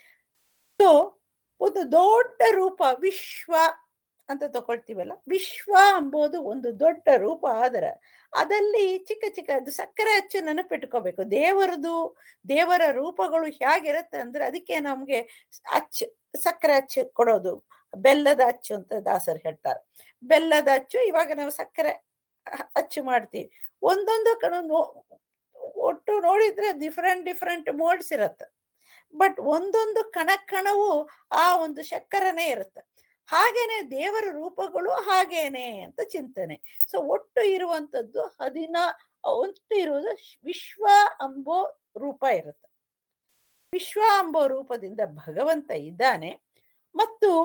S3: ಸೊ ಒಂದು ದೊಡ್ಡ ರೂಪ ವಿಶ್ವ ಅಂತ ತಗೊಳ್ತೀವಲ್ಲ ವಿಶ್ವ ಎಂಬುದು ಒಂದು ದೊಡ್ಡ ರೂಪ ಆದ್ರೆ ಅದಲ್ಲಿ ಚಿಕ್ಕ ಚಿಕ್ಕ ಅದು ಸಕ್ಕರೆ ಅಚ್ಚು ನೆನಪಿಟ್ಕೋಬೇಕು ದೇವರದು ದೇವರ ರೂಪಗಳು ಹೇಗಿರುತ್ತೆ ಅಂದ್ರೆ ಅದಕ್ಕೆ ನಮ್ಗೆ ಅಚ್ಚು ಸಕ್ಕರೆ ಅಚ್ಚು ಕೊಡೋದು ಬೆಲ್ಲದ ಅಚ್ಚು ಅಂತ ದಾಸರು ಹೇಳ್ತಾರೆ ಬೆಲ್ಲದ ಅಚ್ಚು ಇವಾಗ ನಾವು ಸಕ್ಕರೆ ಅ- ಅಚ್ಚು ಮಾಡ್ತೀವಿ ಒಂದೊಂದು ಕಣ ನೋ- ಒಟ್ಟು ನೋಡಿದ್ರೆ ಡಿಫ್ರೆಂಟ್ ಡಿಫ್ರೆಂಟ್ ಮೋಡ್ಸ್ ಇರುತ್ತೆ ಬಟ್ ಒಂದೊಂದು ಕಣ ಕಣವು ಆ ಒಂದು ಶಕ್ಕರನೇ ಇರುತ್ತೆ ಹಾಗೇನೆ ದೇವರ ರೂಪಗಳು ಹಾಗೇನೆ ಅಂತ ಚಿಂತನೆ ಸೊ ಒಟ್ಟು ಇರುವಂತದ್ದು ಹದಿನಾ ಒಟ್ಟು ಇರುವುದು ವಿಶ್ವ ಅಂಬೋ ರೂಪ ಇರುತ್ತೆ ವಿಶ್ವ ಅಂಬೋ ರೂಪದಿಂದ ಭಗವಂತ ಇದ್ದಾನೆ ಮತ್ತು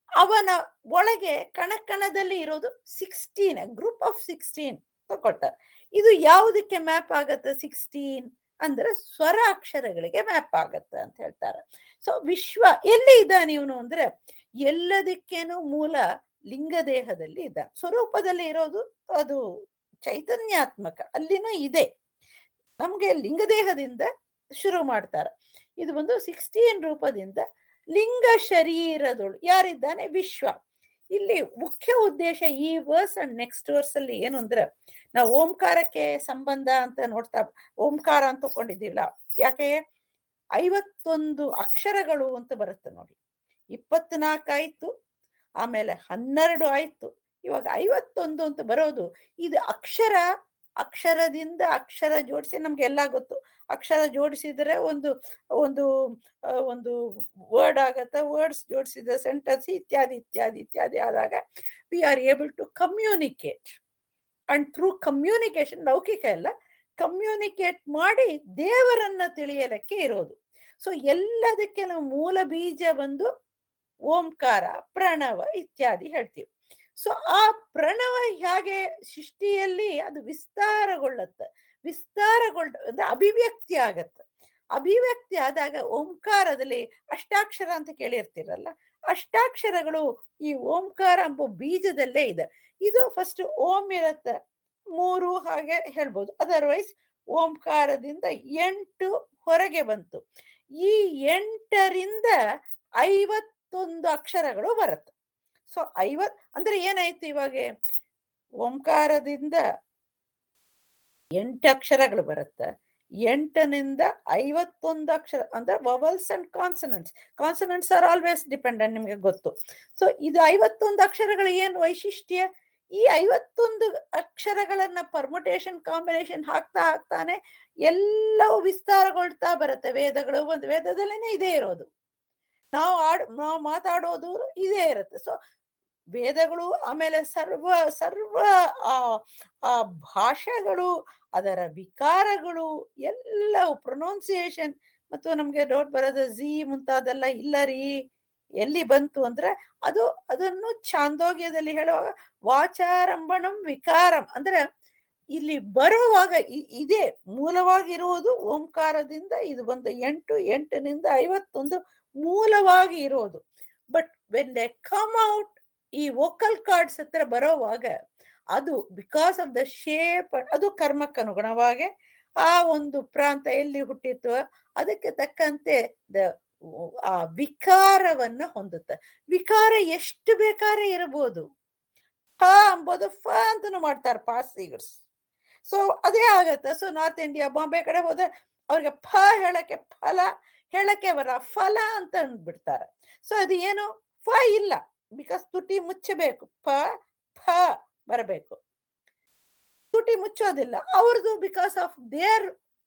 S3: ಅವನ ಒಳಗೆ ಕಣಕಣದಲ್ಲಿ ಇರೋದು ಸಿಕ್ಸ್ಟೀನ್ ಗ್ರೂಪ್ ಆಫ್ ಸಿಕ್ಸ್ಟೀನ್ ಕೊಟ್ಟ ಇದು ಯಾವುದಕ್ಕೆ ಮ್ಯಾಪ್ ಆಗತ್ತೆ ಸಿಕ್ಸ್ಟೀನ್ ಅಂದ್ರೆ ಸ್ವರ ಅಕ್ಷರಗಳಿಗೆ ಮ್ಯಾಪ್ ಆಗತ್ತೆ ಅಂತ ಹೇಳ್ತಾರೆ ಸೊ ವಿಶ್ವ ಎಲ್ಲಿ ಇದ್ದಾನೆ ಇವನು ಅಂದ್ರೆ ಎಲ್ಲದಕ್ಕೇನು ಮೂಲ ಲಿಂಗ ದೇಹದಲ್ಲಿ ಇದ್ದ ಸ್ವರೂಪದಲ್ಲಿ ಇರೋದು ಅದು ಚೈತನ್ಯಾತ್ಮಕ ಅಲ್ಲಿನೂ ಇದೆ ನಮ್ಗೆ ಲಿಂಗ ದೇಹದಿಂದ ಶುರು ಮಾಡ್ತಾರೆ ಇದು ಒಂದು ಸಿಕ್ಸ್ಟೀನ್ ರೂಪದಿಂದ ಲಿಂಗ ಶರೀರದೊಳು ಯಾರಿದ್ದಾನೆ ವಿಶ್ವ ಇಲ್ಲಿ ಮುಖ್ಯ ಉದ್ದೇಶ ಈ ವರ್ಸ್ ಅಂಡ್ ನೆಕ್ಸ್ಟ್ ವರ್ಸ್ ಅಲ್ಲಿ ಏನು ಅಂದ್ರೆ ನಾವು ಓಂಕಾರಕ್ಕೆ ಸಂಬಂಧ ಅಂತ ನೋಡ್ತಾ ಓಂಕಾರ ಅಂತ ತಕೊಂಡಿದ್ದೀವಿಲ್ಲ ಯಾಕೆ ಐವತ್ತೊಂದು ಅಕ್ಷರಗಳು ಅಂತ ಬರುತ್ತೆ ನೋಡಿ ಇಪ್ಪತ್ನಾಲ್ಕು ಆಯ್ತು ಆಮೇಲೆ ಹನ್ನೆರಡು ಆಯ್ತು ಇವಾಗ ಐವತ್ತೊಂದು ಅಂತ ಬರೋದು ಇದು ಅಕ್ಷರ ಅಕ್ಷರದಿಂದ ಅಕ್ಷರ ಜೋಡಿಸಿ ನಮ್ಗೆ ಎಲ್ಲ ಗೊತ್ತು ಅಕ್ಷರ ಜೋಡಿಸಿದ್ರೆ ಒಂದು ಒಂದು ಆ, ಒಂದು ವರ್ಡ್ ಆಗತ್ತೆ ವರ್ಡ್ಸ್ ಜೋಡಿಸಿದ ಸೆಂಟೆನ್ಸ್ ಇತ್ಯಾದಿ ಇತ್ಯಾದಿ ಇತ್ಯಾದಿ ಆದಾಗ we are able to communicate and through communication ಲೌಕಿಕ ಎಲ್ಲ ಕಮ್ಯುನಿಕೇಟ್ ಮಾಡಿ ದೇವರನ್ನ ತಿಳಿಯಲಿಕ್ಕೆ ಇರೋದು ಸೊ ಎಲ್ಲದಕ್ಕೆ ನಾವು ಮೂಲ ಬೀಜ ಬಂದು ಓಂಕಾರ ಪ್ರಣವ ಇತ್ಯಾದಿ ಹೇಳ್ತೀವಿ ಸೊ ಆ ಪ್ರಣವ ಹೇಗೆ ಸೃಷ್ಟಿಯಲ್ಲಿ ಅದು ವಿಸ್ತಾರಗೊಳ್ಳುತ್ತೆ ವಿಸ್ತಾರಗೊಳ್ಳ ಅಂದ್ರೆ ಅಭಿವ್ಯಕ್ತಿ ಆಗತ್ತೆ ಅಭಿವ್ಯಕ್ತಿ ಆದಾಗ ಓಂಕಾರದಲ್ಲಿ ಅಷ್ಟಾಕ್ಷರ ಅಂತ ಕೇಳಿರ್ತೀರಲ್ಲ ಅಷ್ಟಾಕ್ಷರಗಳು ಈ ಓಂಕಾರ ಎಂಬ ಬೀಜದಲ್ಲೇ ಇದೆ ಇದು ಫಸ್ಟ್ ಓಂ ಇರತ್ತೆ ಮೂರು ಹಾಗೆ ಹೇಳ್ಬೋದು ಅದರ್ವೈಸ್ ಓಂಕಾರದಿಂದ ಎಂಟು ಹೊರಗೆ ಬಂತು ಈ ಎಂಟರಿಂದ ಐವತ್ತೊಂದು ಅಕ್ಷರಗಳು ಬರುತ್ತೆ ಸೊ ಐವತ್ ಅಂದ್ರೆ ಏನಾಯ್ತು ಇವಾಗ ಓಂಕಾರದಿಂದ ಎಂಟು ಅಕ್ಷರಗಳು ಬರುತ್ತೆ ಎಂಟನಿಂದ ಐವತ್ತೊಂದು ಅಕ್ಷರ ಅಂದ್ರೆ vowels and consonants consonants are always dependent ನಿಮ್ಗೆ ಗೊತ್ತು ಸೊ ಇದು ಐವತ್ತೊಂದು ಅಕ್ಷರಗಳು ಏನು ವೈಶಿಷ್ಟ್ಯ ಈ ಐವತ್ತೊಂದು ಅಕ್ಷರಗಳನ್ನ ಪರ್ಮುಟೇಷನ್ ಕಾಂಬಿನೇಷನ್ ಹಾಕ್ತಾ ಹಾಕ್ತಾನೆ ಎಲ್ಲವೂ ವಿಸ್ತಾರಗೊಳ್ತಾ ಬರುತ್ತೆ ವೇದಗಳು ಒಂದು ವೇದದಲ್ಲೇನೆ ಇದೇ ಇರೋದು ನಾವು ಆಡ್ ನಾವು ಮಾತಾಡೋದು ಇದೇ ಇರುತ್ತೆ ಸೊ ವೇದಗಳು ಆಮೇಲೆ ಸರ್ವ ಸರ್ವ ಆ ಆ ಭಾಷೆಗಳು ಅದರ ವಿಕಾರಗಳು ಎಲ್ಲವೂ ಪ್ರೊನೌನ್ಸಿಯೇಷನ್ ಮತ್ತು ನಮ್ಗೆ ಡೌಟ್ ಬರೋದು ಝಿ ಮುಂತಾದೆಲ್ಲ ಇಲ್ಲ ರೀ ಎಲ್ಲಿ ಬಂತು ಅಂದ್ರೆ ಅದು ಅದನ್ನು ಛಾಂದೋಗ್ಯದಲ್ಲಿ ಹೇಳುವಾಗ ವಾಚಾರಂಭಣಂ ವಿಕಾರಂ ಅಂದ್ರೆ ಇಲ್ಲಿ ಬರುವಾಗ ಇ- ಇದೇ ಮೂಲವಾಗಿರುವುದು ಓಂಕಾರದಿಂದ ಇದು ಬಂದು ಎಂಟು ಎಂಟನಿಂದ ಐವತ್ತೊಂದು ಮೂಲವಾಗಿ ಇರೋದು but when they come out ಈ ವೋಕಲ್ ಕಾರ್ಡ್ಸ್ ಹತ್ರ ಬರೋವಾಗ ಅದು ಬಿಕಾಸ್ ಆಫ್ ದ ಶೇಪ್ ಅದು ಕರ್ಮಕ್ಕೆ ಅನುಗುಣವಾಗಿ ಆ ಒಂದು ಪ್ರಾಂತ ಎಲ್ಲಿ ಹುಟ್ಟಿತ್ತು ಅದಕ್ಕೆ ತಕ್ಕಂತೆ ದ ಆ ವಿಕಾರವನ್ನ ಹೊಂದುತ್ತೆ ವಿಕಾರ ಎಷ್ಟು ಬೇಕಾದ್ರೆ ಇರಬಹುದು ಹ ಅಂಬೋದು ಫ ಅಂತಾನು ಮಾಡ್ತಾರೆ ಪಾಸ್ ಸಿಗರ್ಸ್ ಸೊ ಅದೇ ಆಗತ್ತೆ ಸೊ ನಾರ್ತ್ ಇಂಡಿಯಾ ಬಾಂಬೆ ಕಡೆ ಹೋದ್ರೆ ಅವ್ರಿಗೆ ಫ ಹೇಳಕ್ಕೆ ಫಲ ಹೇಳಕ್ಕೆ ಬರ ಫಲ ಅಂತ ಅಂದ್ಬಿಡ್ತಾರೆ ಸೊ ಅದು ಏನು ಫ ಇಲ್ಲ ಬಿಕಾಸ್ ತುಟಿ ಮುಚ್ಚಬೇಕು ಫ ಫ ಬರಬೇಕು ತುಟಿ ಮುಚ್ಚೋದಿಲ್ಲ ಅವ್ರದ್ದು because of their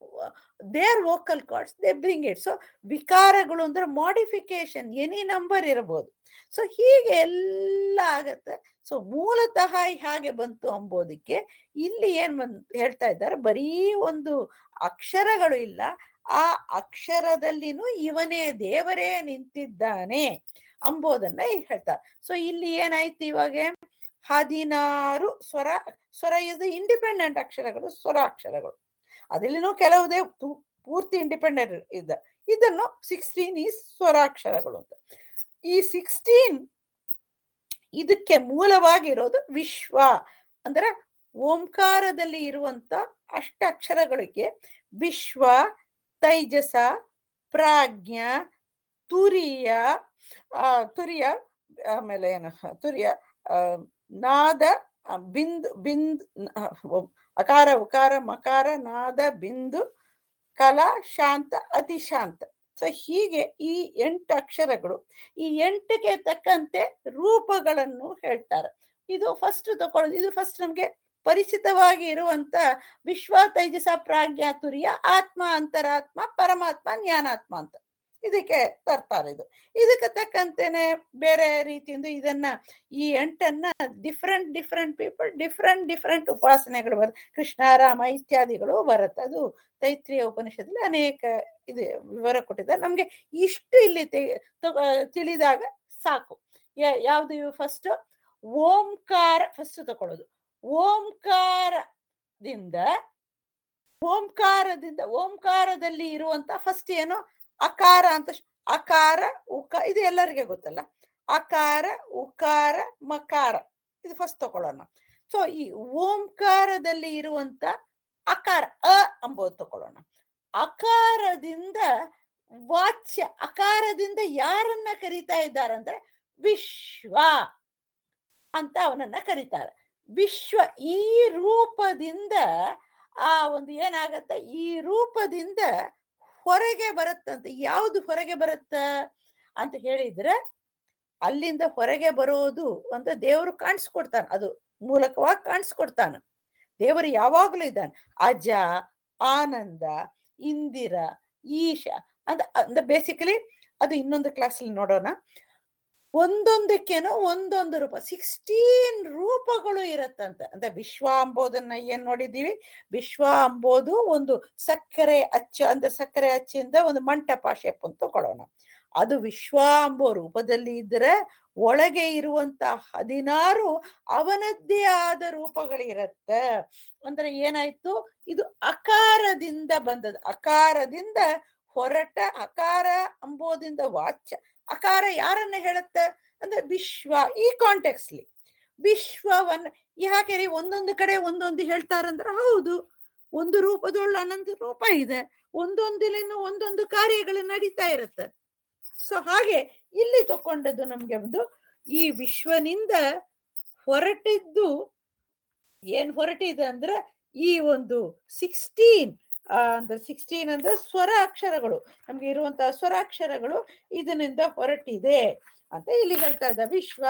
S3: their vocal cords they bring it so ವಿಕಾರಗಳು ಅಂದ್ರೆ ಮಾಡಿಫಿಕೇಶನ್ ಎನಿ ನಂಬರ್ ಇರಬಹುದು ಸೊ ಹೀಗೆ ಎಲ್ಲ ಆಗತ್ತೆ ಸೊ ಮೂಲತಃ ಹೇಗೆ ಬಂತು ಅಂಬೋದಕ್ಕೆ ಇಲ್ಲಿ ಏನ್ ಬಂದ್ ಹೇಳ್ತಾ ಇದ್ದಾರೆ ಬರೀ ಒಂದು ಅಕ್ಷರಗಳು ಇಲ್ಲ ಆ ಅಕ್ಷರದಲ್ಲಿನೂ ಇವನೇ ದೇವರೇ ನಿಂತಿದ್ದಾನೆ ಅಂಬೋದನ್ನ ಇಲ್ಲಿ ಹೇಳ್ತಾರೆ ಸೊ ಇಲ್ಲಿ ಏನಾಯ್ತು ಇವಾಗ ಹದಿನಾರು ಸ್ವರ ಸ್ವರ ಇಸ್ ಇಂಡಿಪೆಂಡೆಂಟ್ ಅಕ್ಷರಗಳು ಸ್ವರ ಅಕ್ಷರಗಳು ಅದರಲ್ಲಿನೂ ಕೆಲವುದೇ ಪೂ- ಪೂರ್ತಿ ಇಂಡಿಪೆಂಡೆಂಟ್ ಇದೆ ಇದನ್ನು ಸಿಕ್ಸ್ಟೀನ್ ಈ ಸ್ವರಾಕ್ಷರಗಳು ಅಂತ ಈ ಸಿಕ್ಸ್ಟೀನ್ ಇದಕ್ಕೆ ಮೂಲವಾಗಿರೋದು ವಿಶ್ವ ಅಂದ್ರೆ ಓಂಕಾರದಲ್ಲಿ ಇರುವಂತ ಅಷ್ಟಾಕ್ಷರಗಳಿಗೆ ವಿಶ್ವ ತೈಜಸ ಪ್ರಾಜ್ಞ ತುರಿಯ ಆ ತುರಿಯ ಆಮೇಲೆ ಏನು ತುರಿಯ ಆ, ನಾದ ಆ, ಬಿಂದು ಬಿಂದ್ ಆ, ಒ- ಅಕಾರ ಉಕಾರ ಮಕಾರ ನಾದ ಬಿಂದು ಕಲಾ ಶಾಂತ ಅತಿ ಶಾಂತ ಸೊ ಹೀಗೆ ಈ ಎಂಟು ಅಕ್ಷರಗಳು ಈ ಎಂಟಕ್ಕೆ ತಕ್ಕಂತೆ ರೂಪಗಳನ್ನು ಹೇಳ್ತಾರೆ ಇದು ಫಸ್ಟ್ ತಕೊಳ್ಳೋದು ಇದು ಫಸ್ಟ್ ನಮ್ಗೆ ಪರಿಚಿತವಾಗಿ ಇರುವಂತ ವಿಶ್ವ ತೈಜಸ ಪ್ರಾಜ್ಞಾ ತುರಿಯ ಆತ್ಮ ಅಂತರಾತ್ಮ ಪರಮಾತ್ಮ ಜ್ಞಾನಾತ್ಮ ಅಂತ ಇದಕ್ಕೆ ತರ್ತಾರೆ ಇದು ಇದಕ್ಕೆ ತಕ್ಕಂತೆನೆ ಬೇರೆ ರೀತಿಯಿಂದ ಇದನ್ನ ಈ ಎಂಟನ್ನ different different people different different ಉಪಾಸನೆಗಳು ಬರುತ್ತೆ ಕೃಷ್ಣ ರಾಮ ಇತ್ಯಾದಿಗಳು ಬರುತ್ತೆ ಅದು ತೈತ್ರಿಯ ಉಪನಿಷತ್ತಲ್ಲಿ ಅನೇಕ ಇದೆ ವಿವರ ಕೊಟ್ಟಿದ್ದಾರೆ ನಮ್ಗೆ ಇಷ್ಟು ಇಲ್ಲಿ ತೆ- ತೊ- ತಿಳಿದಾಗ ಸಾಕು ಯಾ- ಯಾವ್ದು ಇವು ಫಸ್ಟ್ ಓಂಕಾರ ಫಸ್ಟ್ ತಕೊಳ್ಳೋದು ಓಂಕಾರದಿಂದ ಓಂಕಾರದಿಂದ ಓಂಕಾರದಲ್ಲಿ ಇರುವಂತ ಫಸ್ಟ್ ಏನು ಅಕಾರ ಅಂತ ಶ್- ಅಕಾರ ಉಕ ಇದು ಎಲ್ಲರಿಗೆ ಗೊತ್ತಲ್ಲ ಅಕಾರ ಉಕಾರ ಮಕಾರ ಇದು ಫಸ್ಟ್ ತಕೊಳ್ಳೋಣ ಸೊ ಈ ಓಂಕಾರದಲ್ಲಿ ಇರುವಂತ ಅಕಾರ ಅ ಅಂಬೋದು ತಕೊಳ್ಳೋಣ ಅಕಾರದಿಂದ ವಾಚ್ಯ ಅಕಾರದಿಂದ ಯಾರನ್ನ ಕರೀತಾ ಇದ್ದಾರೆ ಅಂದ್ರೆ ವಿಶ್ವ ಅಂತ ಅವನನ್ನ ಕರೀತಾರೆ ವಿಶ್ವ ಈ ರೂಪದಿಂದ ಆ ಒಂದು ಏನಾಗತ್ತೆ ಈ ರೂಪದಿಂದ ಹೊರಗೆ ಬರುತ್ತಂತೆ ಯಾವುದು ಹೊರಗೆ ಬರುತ್ತ ಅಂತ ಹೇಳಿದ್ರೆ ಅಲ್ಲಿಂದ ಹೊರಗೆ ಬರೋದು ಅಂತ ದೇವರು ಕಾಣಿಸ್ಕೊಡ್ತಾನೆ ಅದು ಮೂಲಕವಾಗಿ ಕಾಣಿಸ್ಕೊಡ್ತಾನೆ ದೇವರು ಯಾವಾಗ್ಲೂ ಇದ್ದಾನೆ ಅಜ ಆನಂದ ಇಂದಿರ ಈಶ ಅಂತ ಅಂದ್ರೆ ಬೇಸಿಕಲಿ ಅದು ಇನ್ನೊಂದು ಕ್ಲಾಸಲ್ಲಿ ನೋಡೋಣ ಒಂದೊಂದಕ್ಕೇನೋ ಒಂದೊಂದು ರೂಪ ಸಿಕ್ಸ್ಟೀನ್ ರೂಪಗಳು ಇರತ್ತಂತೆ ಅಂದ್ರೆ ವಿಶ್ವ ಅಂಬೋದನ್ನ ಏನ್ ನೋಡಿದೀವಿ ವಿಶ್ವ ಅಂಬೋದು ಒಂದು ಸಕ್ಕರೆ ಅಚ್ಚು ಅಂದ್ರೆ ಸಕ್ಕರೆ ಅಚ್ಚಿಂದ ಒಂದು ಮಂಟಪ ಶೇಪ್ ಅಂತ ತಗೊಳ್ಳೋಣ ಅದು ವಿಶ್ವ ಅಂಬೋ ರೂಪದಲ್ಲಿ ಇದ್ರೆ ಒಳಗೆ ಇರುವಂತ ಹದಿನಾರು ಅವನದ್ದೇ ಆದ ರೂಪಗಳಿರತ್ತೆ ಅಂದ್ರೆ ಏನಾಯ್ತು ಇದು ಅಕಾರದಿಂದ ಬಂದದ್ದು ಅಕಾರದಿಂದ ಹೊರಟ ಅಕಾರ ಅಂಬೋದಿಂದ ವಾಚ್ಯ ಅಕಾರ ಯಾರನ್ನ ಹೇಳುತ್ತೆ ಅಂದ್ರೆ ವಿಶ್ವ ಈ ಕಾಂಟೆಕ್ಸ್ಲಿ ವಿಶ್ವವನ್ನ ಯಾಕೆ ರೀ ಒಂದೊಂದು ಕಡೆ ಒಂದೊಂದು ಹೇಳ್ತಾರಂದ್ರೆ ಹೌದು ಒಂದು ರೂಪದೊಳ್ಳು ಅನಂತ ರೂಪ ಇದೆ ಒಂದೊಂದಿಲಿನೂ ಒಂದೊಂದು ಕಾರ್ಯಗಳು ನಡೀತಾ ಇರುತ್ತೆ ಸೊ ಹಾಗೆ ಇಲ್ಲಿ ತಕೊಂಡದ್ದು ನಮ್ಗೆ ಒಂದು ಈ ವಿಶ್ವನಿಂದ ಹೊರಟಿದ್ದು ಏನ್ ಹೊರಟಿದೆ ಅಂದ್ರೆ ಈ ಒಂದು ಸಿಕ್ಸ್ಟೀನ್ ಅಂದ್ರೆ ಸಿಕ್ಸ್ಟೀನ್ ಅಂದ್ರೆ ಸ್ವರ ಅಕ್ಷರಗಳು ನಮ್ಗೆ ಇರುವಂತಹ ಸ್ವರಾಕ್ಷರಗಳು ಇದರಿಂದ ಹೊರಟಿದೆ ಅಂತ ಇಲ್ಲಿ ಹೇಳ್ತಾ ಇದ್ದ ವಿಶ್ವ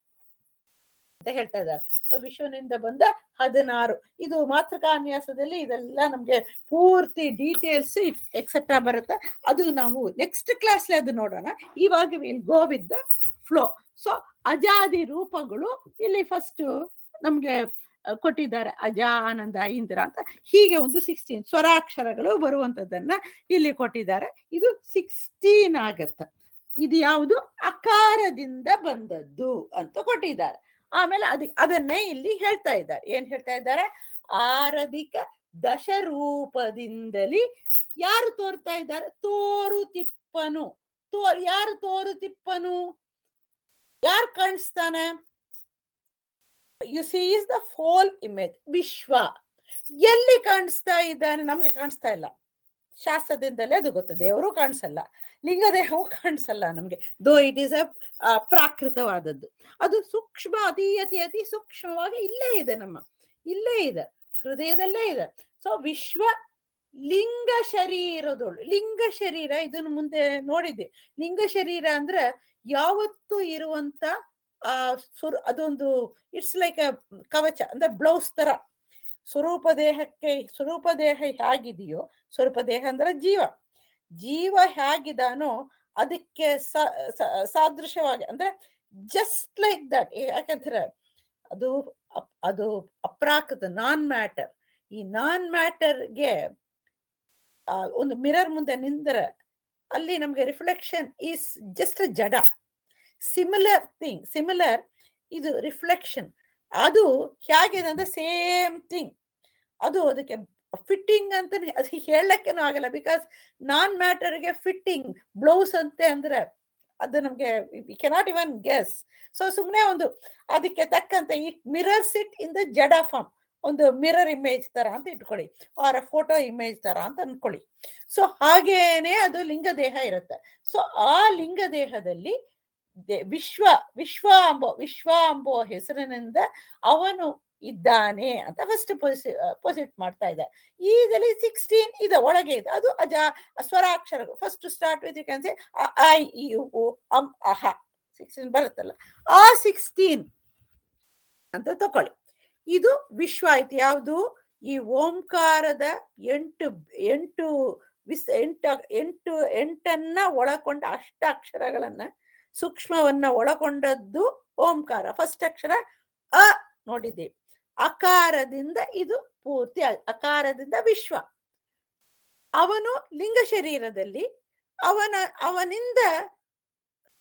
S3: ಅಂತ ಹೇಳ್ತಾ ಇದ್ದಾರೆ So ವಿಶ್ವನಿಂದ ಬಂದ ಹದಿನಾರು ಇದು ಮಾತೃಕಾನ್ಯಾಸದಲ್ಲಿ ಇದೆಲ್ಲ ನಮ್ಗೆ ಪೂರ್ತಿ ಡೀಟೇಲ್ಸ್ ಎಕ್ಸೆಟ್ರಾ ಬರುತ್ತೆ ಅದು ನಾವು ನೆಕ್ಸ್ಟ್ ಕ್ಲಾಸ್ ಅದು ನೋಡೋಣ ಇವಾಗ will go with the flow so ಅಜಾದಿ ರೂಪಗಳು ಇಲ್ಲಿ ಫಸ್ಟ್ ನಮ್ಗೆ ಅಹ್, ಕೊಟ್ಟಿದ್ದಾರೆ ಅಜ ಆನಂದ ಇಂದ್ರ ಅಂತ ಹೀಗೆ ಒಂದು ಸಿಕ್ಸ್ಟೀನ್ ಸ್ವರಾಕ್ಷರಗಳು ಬರುವಂತದ್ದನ್ನ ಇಲ್ಲಿ ಕೊಟ್ಟಿದ್ದಾರೆ ಇದು ಸಿಕ್ಸ್ಟೀನ್ ಆಗತ್ತ ಇದು ಯಾವುದು ಅಕಾರದಿಂದ ಬಂದದ್ದು ಅಂತ ಕೊಟ್ಟಿದ್ದಾರೆ ಆಮೇಲೆ ಅದ ಅದನ್ನೇ ಇಲ್ಲಿ ಹೇಳ್ತಾ ಇದ್ದಾರೆ ಏನ್ ಹೇಳ್ತಾ ಇದ್ದಾರೆ ಆರಧಿಕ ದಶರೂಪದಿಂದಲಿ ಯಾರು ತೋರ್ತಾ ಇದ್ದಾರೆ ತೋರು ತಿಪ್ಪನು ತೋ ಯಾರು ತೋರು ತಿಪ್ಪನು ಯಾರು ಕಾಣಿಸ್ತಾನೆ you see is the full image ವಿಶ್ವ ಎಲ್ಲಿ ಕಾಣಿಸ್ತಾ ಇದ್ದಾನೆ ನಮ್ಗೆ ಕಾಣಿಸ್ತಾ ಇಲ್ಲ ಶಾಸ್ತ್ರದಿಂದಲೇ ಅದು ಗೊತ್ತು ದೇವರು ಕಾಣಿಸಲ್ಲ ಲಿಂಗದೇಹವು ಕಾಣಿಸಲ್ಲ ನಮ್ಗೆ ದೋ ಇಟ್ ಈಸ್ ಅ ಪ್ರಾಕೃತವಾದದ್ದು ಅದು ಸೂಕ್ಷ್ಮ ಅತಿ ಅತಿ ಅತಿ ಸೂಕ್ಷ್ಮವಾಗಿ ಇಲ್ಲೇ ಇದೆ ನಮ್ಮ ಇಲ್ಲೇ ಇದೆ ಹೃದಯದಲ್ಲೇ ಇದೆ ಸೊ ವಿಶ್ವ ಲಿಂಗ ಶರೀರದೊಳು ಲಿಂಗ ಶರೀರ ಇದನ್ನು ಮುಂದೆ ನೋಡಿದ್ದೆ ಲಿಂಗ ಶರೀರ ಅಂದ್ರೆ ಯಾವತ್ತು ಇರುವಂತ ಆ ಸುರ್ ಅದೊಂದು ಇಟ್ಸ್ ಲೈಕ್ ಅ ಕವಚ ಅಂದ್ರೆ ಬ್ಲೌಸ್ ತರ ಸ್ವರೂಪ ದೇಹಕ್ಕೆ ಸ್ವರೂಪ ದೇಹ ಹೇಗಿದೆಯೋ ಸ್ವರೂಪ ದೇಹ ಅಂದ್ರೆ ಜೀವ ಜೀವ ಹೇಗಿದಾನೋ ಅದಕ್ಕೆ ಸ- ಸ- ಸಾದೃಶ್ಯವಾಗಿ ಅಂದ್ರೆ ಜಸ್ಟ್ ಲೈಕ್ ದಟ್ ಯಾಕಂದ್ರೆ ಅದು ಅಪ್- ಅದು ಅಪ್ರಾಕೃತ ನಾನ್ ಮ್ಯಾಟರ್ ಈ ನಾನ್ ಮ್ಯಾಟರ್ಗೆ ಒಂದು ಮಿರರ್ ಮುಂದೆ ನಿಂದ್ರೆ ಅಲ್ಲಿ ನಮ್ಗೆ ರಿಫ್ಲೆಕ್ಷನ್ ಈಸ್ ಜಸ್ಟ್ ಜಡ ಸಿಮಿಲರ್ ಥಿಂಗ್ ಸಿಮಿಲರ್ ಇದು ರಿಫ್ಲೆಕ್ಷನ್ ಅದು ಹೇಗಿದೆ ಅಂದ್ರೆ ಸೇಮ್ ಥಿಂಗ್ ಅದು ಅದಕ್ಕೆ ಫಿಟ್ಟಿಂಗ್ ಅಂತ ಅದು ಹೇಳಕ್ಕೇನು ಆಗಲ್ಲ ಬಿಕಾಸ್ ನಾನ್ ಮ್ಯಾಟರ್ಗೆ ಫಿಟ್ಟಿಂಗ್ ಬ್ಲೌಸ್ ಅಂತೆ ಅಂದ್ರೆ ಅದು ನಮ್ಗೆ ಕೆನಾಟ್ ಇವನ್ ಗೆಸ್ ಸೊ ಸುಮ್ಮನೆ ಒಂದು ಅದಕ್ಕೆ ತಕ್ಕಂತೆ ಈ ಮಿರರ್ಸ್ ಇಟ್ ಇನ್ ದ ಜಡ ಫಾರ್ಮ್ ಒಂದು ಮಿರರ್ ಇಮೇಜ್ ತರ ಅಂತ ಇಟ್ಕೊಳ್ಳಿ ಆರ್ ಫೋಟೋ ಇಮೇಜ್ ತರ ಅಂತ ಅನ್ಕೊಳ್ಳಿ ಸೊ ಹಾಗೇನೆ ಅದು ಲಿಂಗ ದೇಹ ಇರುತ್ತೆ ಸೊ ಆ ಲಿಂಗ ದೇಹದಲ್ಲಿ ದೆ- ವಿಶ್ವ ವಿಶ್ವ ಅಂಬೋ ವಿಶ್ವ ಅಂಬೋ ಹೆಸರಿನಿಂದ ಅವನು ಇದ್ದಾನೆ ಅಂತ ಫಸ್ಟ್ ಪೊಸಿಟ್ ಮಾಡ್ತಾ ಇದೆ ಈಗಲಿ ಸಿಕ್ಸ್ಟೀನ್ ಇದೆ ಒಳಗೆ ಇದೆ ಅದು ಅಜ ಸ್ವರಾಕ್ಷರಗಳು first start with you can say ಐ ಇ ಉ ಅಂ ಅಹ ಸಿಕ್ಸ್ಟೀನ್ ಬರುತ್ತಲ್ಲ ಆ ಸಿಕ್ಸ್ಟೀನ್ ಅಂತ ತಕೊಳ್ಳಿ ಇದು ವಿಶ್ವ ಆಯ್ತು ಯಾವುದು ಈ ಓಂಕಾರದ ಎಂಟು ಎಂಟು ವಿಸ್ ಎಂಟ ಎಂಟು ಎಂಟನ್ನ ಒಳಗೊಂಡ ಅಷ್ಟಾಕ್ಷರಗಳನ್ನ ಸೂಕ್ಷ್ಮವನ್ನ ಒಳಗೊಂಡದ್ದು ಓಂಕಾರ ಫಸ್ಟ್ ಅಕ್ಷರ ಅ ನೋಡಿದ್ದೀವಿ ಅಕಾರದಿಂದ ಇದು ಪೂರ್ತಿ ಆ- ಅಕಾರದಿಂದ ವಿಶ್ವ ಅವನು ಲಿಂಗ ಶರೀರದಲ್ಲಿ ಅವನ ಅವನಿಂದ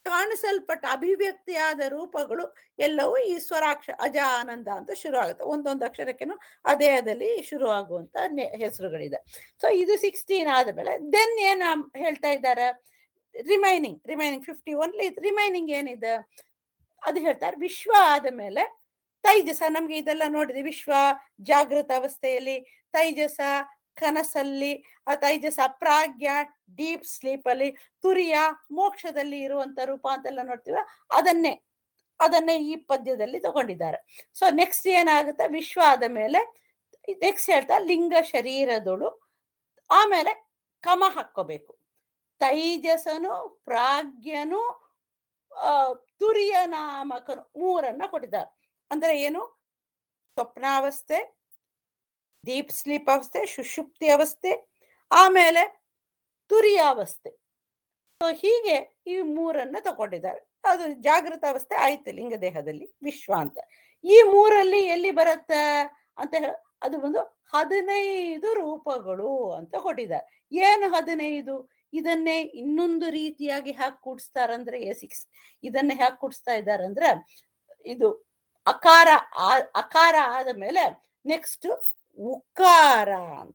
S3: ಕಾಣಿಸಲ್ಪಟ್ಟ ಅಭಿವ್ಯಕ್ತಿಯಾದ ರೂಪಗಳು ಎಲ್ಲವೂ ಈ ಸ್ವರಾಕ್ಷ ಅಜ ಆನಂದ ಅಂತ ಶುರು ಆಗುತ್ತೆ ಒಂದೊಂದು ಅಕ್ಷರಕ್ಕೆನು ಅದೇದಲ್ಲಿ ಶುರು ಆಗುವಂತ ನೆ- ಹೆಸರುಗಳಿದೆ ಸೊ ಇದು ಸಿಕ್ಸ್ಟೀನ್ ಆದ್ಮೇಲೆ ದೆನ್ ಏನ್ ಆಮ್- ಹೇಳ್ತಾ ಇದ್ದಾರೆ remaining remaining fifty only remaining ಏನಿದೆ ಅದು ಹೇಳ್ತಾರೆ ವಿಶ್ವ ಆದ ಮೇಲೆ ತೈಜಸ ನಮ್ಗೆ ಇದೆಲ್ಲ ನೋಡಿದ್ವಿ ವಿಶ್ವ ಜಾಗೃತ ಅವಸ್ಥೆಯಲ್ಲಿ ತೈಜಸ ಕನಸಲ್ಲಿ ಆ ತೈಜಸ ಪ್ರಾಗ್ಯ ಡೀಪ್ ಸ್ಲೀಪ್ ಅಲ್ಲಿ ತುರಿಯ ಮೋಕ್ಷದಲ್ಲಿ ಇರುವಂತ ರೂಪ ಅಂತೆಲ್ಲ ನೋಡ್ತೀವ ಅದನ್ನೇ ಅದನ್ನೇ ಈ ಪದ್ಯದಲ್ಲಿ ತಗೊಂಡಿದ್ದಾರೆ ಸೊ ನೆಕ್ಸ್ಟ್ ಏನಾಗುತ್ತೆ ವಿಶ್ವ ಆದ ಮೇಲೆ ನೆಕ್ಸ್ಟ್ ಹೇಳ್ತಾ ಲಿಂಗ ಶರೀರದೊಳು ಆಮೇಲೆ ಕಮ ಹಾಕೋಬೇಕು ತೈಜಸನು ಪ್ರಾಗ್ಯನು ಆ, ತುರಿಯ ನಾಮಕನು ಮೂರನ್ನ ಕೊಟ್ಟಿದ್ದಾರೆ ಅಂದ್ರೆ ಏನು ಸ್ವಪ್ನಾವಸ್ಥೆ ಡೀಪ್ ಸ್ಲೀಪ್ ಅವಸ್ಥೆ ಸುಷುಪ್ತಿ ಅವಸ್ಥೆ ಆಮೇಲೆ ತುರಿಯಾವಸ್ಥೆ ಸೊ ಹೀಗೆ ಈ ಮೂರನ್ನ ತಗೊಂಡಿದ್ದಾರೆ ಅದು ಜಾಗೃತ ಅವಸ್ಥೆ ಆಯ್ತು ಲಿಂಗ ದೇಹದಲ್ಲಿ ವಿಶ್ವ ಅಂತ ಈ ಮೂರಲ್ಲಿ ಎಲ್ಲಿ ಬರುತ್ತೆ ಅಂತ ಹೇಳ ಅದು ಒಂದು ಹದಿನೈದು ರೂಪಗಳು ಅಂತ ಕೊಟ್ಟಿದ್ದಾರೆ ಏನು ಹದಿನೈದು ಇದನ್ನೇ ಇನ್ನೊಂದು ರೀತಿಯಾಗಿ ಹ್ಯಾಕ್ ಕೂಡಿಸ್ತಾರಂದ್ರೆ ಎ ಸಿಕ್ಸ್ ಇದನ್ನೇ ಹ್ಯಾಕ್ ಕೂಡಿಸ್ತಾ ಇದ್ದಾರಂದ್ರೆ ಇದು ಅಕಾರ ಆ- ಅಕಾರ ಆದ ಮೇಲೆ ನೆಕ್ಸ್ಟ್ ಉಕಾರ ಅಂತ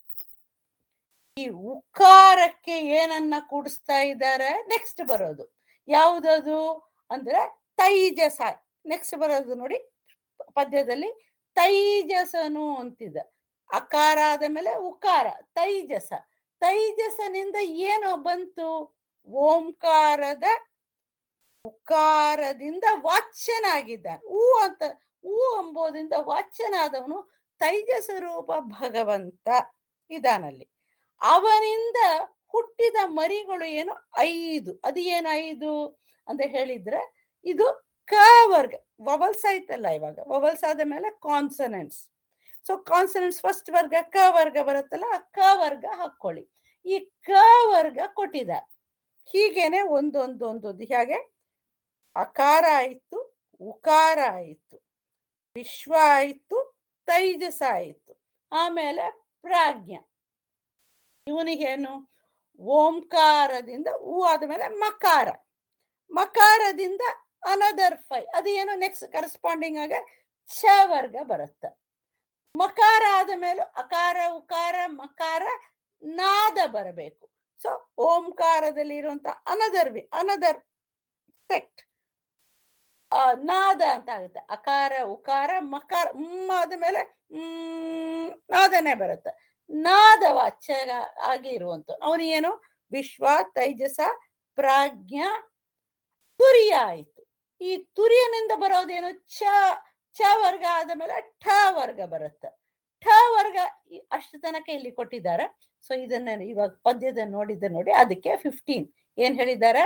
S3: ಈ ಉಕಾರಕ್ಕೆ ಏನನ್ನ ಕೂಡಿಸ್ತಾ ಇದ್ದಾರೆ ನೆಕ್ಸ್ಟ್ ಬರೋದು ಯಾವುದದು ಅಂದ್ರೆ ತೈಜಸ ನೆಕ್ಸ್ಟ್ ಬರೋದು ನೋಡಿ ಪದ್ಯದಲ್ಲಿ ತೈಜಸನು ಅಂತಿದೆ ಅಕಾರ ಆದ ಮೇಲೆ ಉಕಾರ ತೈಜಸ ತೈಜಸನಿಂದ ಏನು ಬಂತು ಓಂಕಾರದ ಉಕಾರದಿಂದ ವಾಚ್ಯನಾಗಿದ್ದಾನೆ ಹೂ ಅಂತ ಹೂ ಎಂಬುದರಿಂದ ವಾಚ್ಯನಾದವನು ತೈಜಸ ರೂಪ ಭಗವಂತ ಇದಾನಲ್ಲಿ ಅವನಿಂದ ಹುಟ್ಟಿದ ಮರಿಗಳು ಏನು ಐದು ಅದು ಏನು ಐದು ಅಂತ ಹೇಳಿದ್ರೆ ಇದು ಕ ವರ್ಗ ವವಲ್ಸ್ ಆಯ್ತಲ್ಲ ಇವಾಗ ವವಲ್ಸ್ ಆದ ಮೇಲೆ ಕಾನ್ಸನೆಂಟ್ಸ್ ಸೊ ಕಾನ್ಸನೆಂಟ್ಸ್ ಫಸ್ಟ್ ವರ್ಗ ಕ ವರ್ಗ ಬರುತ್ತಲ್ಲ ಆ ಕ ವರ್ಗ ಹಾಕೊಳ್ಳಿ ಈ ಕ ವರ್ಗ ಕೊಟ್ಟಿದ್ದಾರೆ ಹೀಗೇನೆ ಒಂದೊಂದು ಒಂದೊಂದು ಹೇಗೆ ಅಕಾರ ಆಯ್ತು ಉಕಾರ ಆಯ್ತು ವಿಶ್ವ ಆಯ್ತು ತೈಜಸ ಆಯ್ತು ಆಮೇಲೆ ಪ್ರಾಜ್ಞ ಇವನಿಗೇನು ಓಂಕಾರದಿಂದ ಹೂ ಆದ್ಮೇಲೆ ಮಕಾರ ಮಕಾರದಿಂದ ಅನದರ್ ಫೈ ಅದು ಏನು ನೆಕ್ಸ್ಟ್ ಕರೆಸ್ಪಾಂಡಿಂಗ್ ಆಗ ಛ ವರ್ಗ ಬರುತ್ತೆ ಮಕಾರ ಆದ ಮೇಲೆ ಅಕಾರ ಉಕಾರ ಮಕಾರ ನಾದ ಬರಬೇಕು ಸೊ ಓಂಕಾರದಲ್ಲಿ ಇರುವಂತ ಅನದರ್ ವಿ ಅನದರ್ ಸೆಕ್ಟ್ ನಾದ ಅಂತ ಆಗುತ್ತೆ ಅಕಾರ ಉಕಾರ ಮಕಾರ ಹ್ಮ್ ಆದ್ಮೇಲೆ ಹ್ಮ್ ನಾದನೆ ಬರುತ್ತೆ ನಾದ ವಾಚ್ಯ ಆಗಿ ಇರುವಂತ ಅವನು ಏನು ವಿಶ್ವ ತೈಜಸ ಪ್ರಾಜ್ಞ ತುರಿಯ ಆಯ್ತು ಈ ತುರಿಯನಿಂದ ಬರೋದೇನು ಛ ಛ ವರ್ಗ ಆದ ಮೇಲೆ ಠ ವರ್ಗ ಬರುತ್ತೆ ಠ ವರ್ಗ ಈ- ಅಷ್ಟು ತನಕ ಇಲ್ಲಿ ಕೊಟ್ಟಿದ್ದಾರೆ ಸೊ ಇದನ್ನ ಇವಾಗ ಪದ್ಯದ ನೋಡಿದ್ದ ನೋಡಿ ಅದಕ್ಕೆ ಫಿಫ್ಟೀನ್ ಏನ್ ಹೇಳಿದ್ದಾರೆ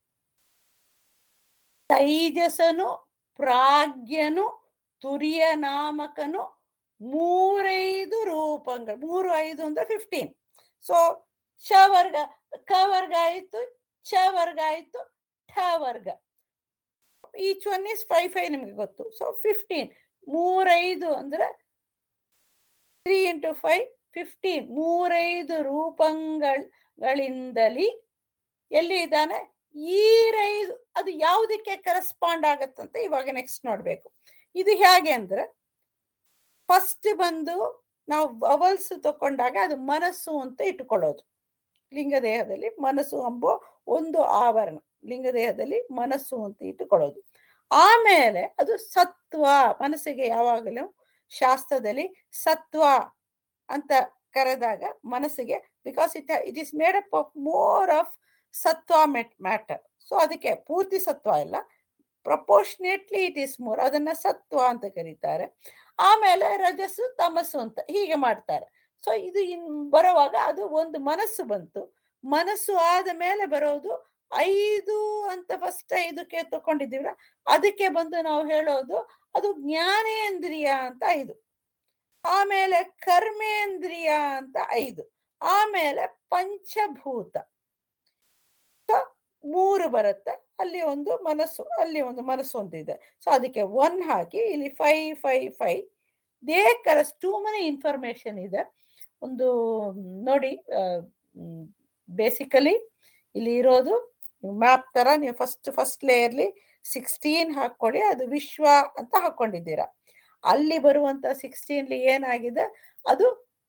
S3: ತೈಜಸನು ಪ್ರಾಗ್ಯನು ತುರಿಯ ನಾಮಕನು ಮೂರೈದು ರೂಪಗಳು ಮೂರು ಐದು ಅಂದ್ರೆ ಫಿಫ್ಟೀನ್ ಸೊ ಶ ವರ್ಗ ಕ ವರ್ಗ ಆಯ್ತು ಛ ವರ್ಗ ಆಯ್ತು ಠ ವರ್ಗ each one is five five ನಿಮ್ಗೆ ಗೊತ್ತು ಸೊ ಫಿಫ್ಟೀನ್ ಮೂರೈದು ಅಂದ್ರೆ ತ್ರೀ ಇಂಟು ಫೈವ್ ಫಿಫ್ಟೀನ್ ಮೂರೈದು ರೂಪಗಳಿಂದಲಿ ಎಲ್ಲಿ ಇದ್ದಾನೆ ಈರೈದು ಅದು ಯಾವುದಕ್ಕೆ ಕರೆಸ್ಪಾಂಡ್ ಆಗತ್ತಂತ ಇವಾಗ ನೆಕ್ಸ್ಟ್ ನೋಡ್ಬೇಕು ಇದು ಹೇಗೆ ಅಂದ್ರೆ ಫಸ್ಟ್ ಬಂದು ನಾವು ವವಲ್ಸ್ ತಕೊಂಡಾಗ ಅದು ಮನಸ್ಸು ಅಂತ ಇಟ್ಕೊಳ್ಳೋದು ಲಿಂಗದೇಹದಲ್ಲಿ ಮನಸ್ಸು ಎಂಬ ಒಂದು ಆವರಣ ಲಿಂಗದೇಹದಲ್ಲಿ ಮನಸ್ಸು ಅಂತ ಇಟ್ಟುಕೊಳ್ಳೋದು ಆಮೇಲೆ ಅದು ಸತ್ವ ಮನಸ್ಸಿಗೆ ಯಾವಾಗಲೂ ಶಾಸ್ತ್ರದಲ್ಲಿ ಸತ್ವ ಅಂತ ಕರೆದಾಗ ಮನಸ್ಸಿಗೆ because it it is made up of more of ಸತ್ವ ಮೆಟ್ ಮ್ಯಾಟರ್ ಸೊ ಅದಕ್ಕೆ ಪೂರ್ತಿ ಸತ್ವ ಇಲ್ಲ ಪ್ರಪೋರ್ಷನೇಟ್ಲಿ ಇಟ್ ಈಸ್ ಮೋರ್ ಅದನ್ನ ಸತ್ವ ಅಂತ ಕರೀತಾರೆ ಆಮೇಲೆ ರಜಸ್ಸು ತಮಸ್ಸು ಅಂತ ಹೀಗೆ ಮಾಡ್ತಾರೆ ಸೊ ಇದು ಇನ್ ಬರುವಾಗ ಅದು ಒಂದು ಮನಸ್ಸು ಬಂತು ಮನಸ್ಸು ಆದ ಮೇಲೆ ಬರೋದು ಐದು ಅಂತ ಫಸ್ಟ್ ಐದಕ್ಕೆ ತಕೊಂಡಿದ್ದೀವ್ರ ಅದಕ್ಕೆ ಬಂದು ನಾವು ಹೇಳೋದು ಅದು ಜ್ಞಾನೇಂದ್ರಿಯ ಅಂತ ಐದು ಆಮೇಲೆ ಕರ್ಮೇಂದ್ರಿಯ ಅಂತ ಐದು ಆಮೇಲೆ ಪಂಚಭೂತ So, ಮೂರು ಬರುತ್ತೆ ಅಲ್ಲಿ ಒಂದು ಮನಸ್ಸು ಅಲ್ಲಿ ಒಂದು ಮನಸ್ಸು ಅಂತ ಇದೆ ಸೊ ಅದಕ್ಕೆ ಒನ್ ಹಾಕಿ ಇಲ್ಲಿ ಫೈ ಫೈ ಫೈ ದೇ ಕರಸ್ ಟೂ ಮನಿ ಇನ್ಫಾರ್ಮೇಶನ್ ಇದೆ ಒಂದು ಮ್, ನೋಡಿ ಬೇಸಿಕಲಿ ಇಲ್ಲಿ ಇರೋದು ಮ್ಯಾಪ್ ತರ ನೀವು ಫಸ್ಟ್ ಫಸ್ಟ್ ಲೇಯರ್ಲಿ ಸಿಕ್ಸ್ಟೀನ್ ಹಾಕೊಳ್ಳಿ ಅದು ವಿಶ್ವ ಅಂತ ಹಾಕೊಂಡಿದ್ದೀರಾ ಅಲ್ಲಿ ಬರುವಂತ ಸಿಕ್ಸ್ಟೀನ್ಲಿ ಏನಾಗಿದೆ ಅದು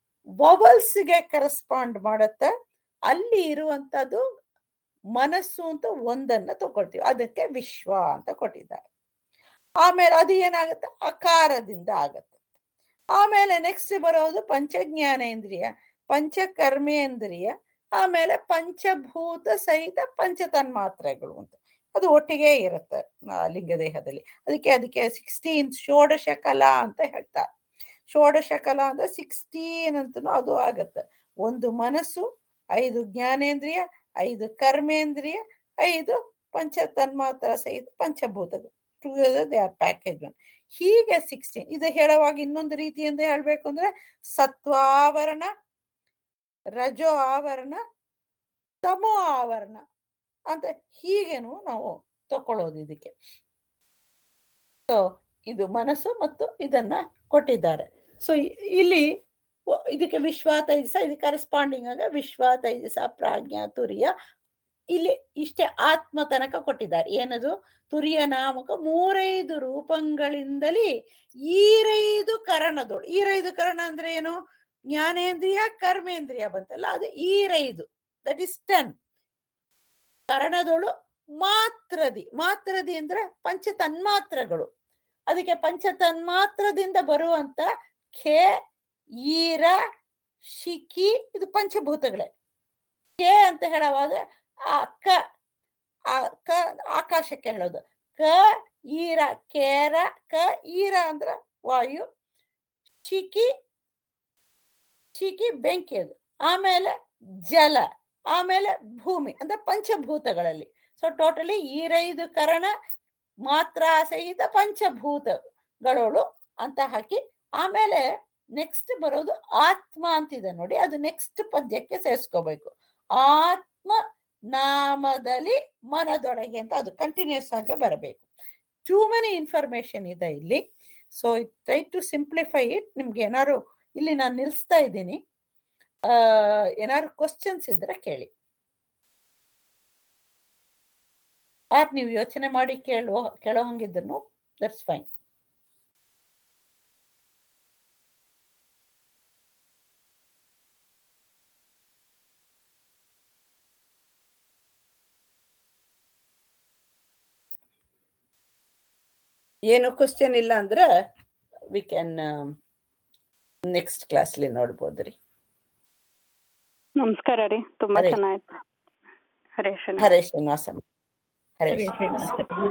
S3: ಗೆ ಕರೆಸ್ಪಾಂಡ್ ಮಾಡುತ್ತೆ ಅಲ್ಲಿ ಇರುವಂತದ್ದು ಮನಸ್ಸು ಅಂತ ಒಂದನ್ನ ತಗೊಳ್ತೀವಿ ಅದಕ್ಕೆ ವಿಶ್ವ ಅಂತ ಕೊಟ್ಟಿದ್ದಾರೆ ಆಮೇಲೆ ಅದು ಏನಾಗುತ್ತೆ ಅಕಾರದಿಂದ ಆಗತ್ತೆ ಆಮೇಲೆ ನೆಕ್ಸ್ಟ್ ಬರೋದು ಪಂಚಜ್ಞಾನೇಂದ್ರಿಯ ಪಂಚಕರ್ಮೇಂದ್ರಿಯ ಆಮೇಲೆ ಪಂಚಭೂತ ಸಹಿತ ಪಂಚತನ್ಮಾತ್ರೆಗಳು ಅಂತ ಅದು ಒಟ್ಟಿಗೆ ಇರುತ್ತೆ ಆ ಲಿಂಗದೇಹದಲ್ಲಿ ಅದಕ್ಕೆ ಅದಕ್ಕೆ ಸಿಕ್ಸ್ಟೀನ್ ಷೋಡಶ ಕಲಾ ಅಂತ ಹೇಳ್ತಾರೆ ಷೋಡಶ ಕಲಾ ಅಂದ್ರೆ ಸಿಕ್ಸ್ಟೀನ್ ಅಂತನೂ ಅದು ಆಗತ್ತೆ ಒಂದು ಮನಸ್ಸು ಐದು ಜ್ಞಾನೇಂದ್ರಿಯ ಐದು ಕರ್ಮೇಂದ್ರಿಯ ಐದು ಪಂಚ ತನ್ಮಾತ್ರ ಸಹಿತ ಪಂಚಭೂತಗಳು together they are package one ಹೀಗೆ ಸಿಕ್ಸ್ಟೀನ್ ಇದು ಹೇಳುವಾಗ ಇನ್ನೊಂದು ರೀತಿಯಿಂದ ಹೇಳ್ಬೇಕು ಅಂದ್ರೆ ಸತ್ವಾವರಣ ರಜೋ ಆವರಣ ತಮೋ ಆವರಣ ಅಂತ ಹೀಗೇನು ನಾವು ತಕೊಳ್ಳೋದು ಇದಕ್ಕೆ ಸೊ ಇದು ಮನಸ್ಸು ಮತ್ತು ಇದನ್ನ ಕೊಟ್ಟಿದ್ದಾರೆ ಸೊ ಇಲ್ಲಿ ಒ- ಇದಕ್ಕೆ ವಿಶ್ವ ತೈಜಸ ಇದು ಕರೆಸ್ಪಾಂಡಿಂಗ್ ಆಗ ವಿಶ್ವ ತೈಜಸ ಪ್ರಾಜ್ಞ ತುರಿಯ ಇಲ್ಲಿ ಇಷ್ಟೇ ಆತ್ಮ ತನಕ ಕೊಟ್ಟಿದ್ದಾರೆ ಏನದು ತುರಿಯ ನಾಮಕ ಮೂರೈದು ರೂಪಗಳಿಂದಲೇ ಈರೈದು ಕರಣದೋಳು ಈರೈದು ಕರಣ ಅಂದ್ರೆ ಏನು ಜ್ಞಾನೇಂದ್ರಿಯ ಕರ್ಮೇಂದ್ರಿಯ ಬಂತಲ್ಲ ಅದು ಈರೈದು ದಟ್ ಇಸ್ ಟೆನ್ ಕರಣದೋಳು ಮಾತ್ರದಿ ಮಾತ್ರದಿ ಅಂದ್ರೆ ಪಂಚ ತನ್ಮಾತ್ರಗಳು ಅದಕ್ಕೆ ಪಂಚ ತನ್ಮಾತ್ರದಿಂದ ಬರುವಂತ ಖೇ ಈರ ಶಿಖಿ ಇದು ಪಂಚಭೂತಗಳೇ ಖೇ ಅಂತ ಹೇಳುವಾಗ ಆ ಕ ಆ ಕ ಆಕಾಶಕ್ಕೆ ಹೇಳೋದು ಕ ಈರ ಕೇರ ಕ ಈರ ಅಂದ್ರ ವಾಯು ಶಿಖಿ ಶಿಖಿ ಬೆಂಕಿ ಅದು ಆಮೇಲೆ ಜಲ ಆಮೇಲೆ ಭೂಮಿ ಅಂದ್ರೆ ಪಂಚಭೂತಗಳಲ್ಲಿ ಸೊ ಟೋಟಲಿ ಈರೈದು ಕರಣ ಮಾತ್ರ ಸಹಿತ ಪಂಚಭೂತಗಳು ಅಂತ ಹಾಕಿ ಆಮೇಲೆ ನೆಕ್ಸ್ಟ್ ಬರೋದು ಆತ್ಮ ಅಂತಿದೆ ನೋಡಿ ಅದು ನೆಕ್ಸ್ಟ್ ಪದ್ಯಕ್ಕೆ ಸೇರಿಸ್ಕೋಬೇಕು ಆತ್ಮ ನಾಮದಲ್ಲಿ ಮನದೊಳಗೆ ಅಂತ ಅದು ಕಂಟಿನ್ಯೂಸ್ ಆಗಿ ಬರಬೇಕು ಟೂ ಮೆನಿ ಇನ್ಫಾರ್ಮೇಶನ್ ಇದೆ ಇಲ್ಲಿ so try to simplify it ನಿಮ್ಗೆ ಏನಾದ್ರು ಇಲ್ಲಿ ನಾನು ನಿಲ್ಲಿಸ್ತಾ ಇದ್ದೀನಿ ಆ ಏನಾದ್ರು ಕ್ವಶನ್ಸ್ ಇದ್ರೆ ಕೇಳಿ ಆರ್ ನೀವು ಯೋಚನೆ ಮಾಡಿ ಕೇಳುವ ಕೇಳೋ ಹಂಗಿದ್ದನು ದಟ್ಸ್ ಫೈನ್ ಏನು ಕ್ವಶನ್ ಇಲ್ಲ ಅಂದ್ರೆ ವಿ ಕ್ಯಾನ್ ನೆಕ್ಸ್ಟ್ ಕ್ಲಾಸ್ಲಿ ನೋಡ್ಬೋದ್ರಿ
S4: ನಮಸ್ಕಾರ ರೀ ತುಂಬಾ
S3: ಹರೇ.
S4: ಚೆನ್ನಾಯ್ತು ಹರೇಶ್
S3: ಹರೇ ಶ್ರೀನಿವಾಸ ಹರೇ
S1: ಸರಿ,
S3: ಶ್ರೀನಿವಾಸ.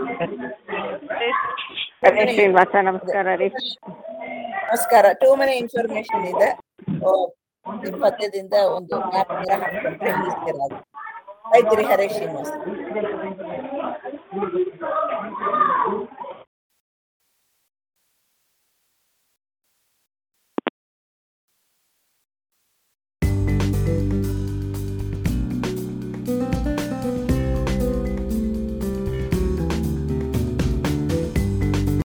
S4: ಹರೇ ಶ್ರೀನಿವಾಸ ನಮಸ್ಕಾರ ರೀ
S3: ನಮಸ್ಕಾರ ಟೂ ಮನಿ ಇನ್ಫಾರ್ಮೇಶನ್ ಇದೆ ಓ, ಈ ಪದ್ಯದಿಂದ ಒಂದು ಮ್ಯಾಪ್ ತರ ಹಾಕೊಂಡ್ರೆ ಈಸಿ ಆಯ್ತು ರೀ ಹರೇ ಶ್ರೀನಿವಾಸ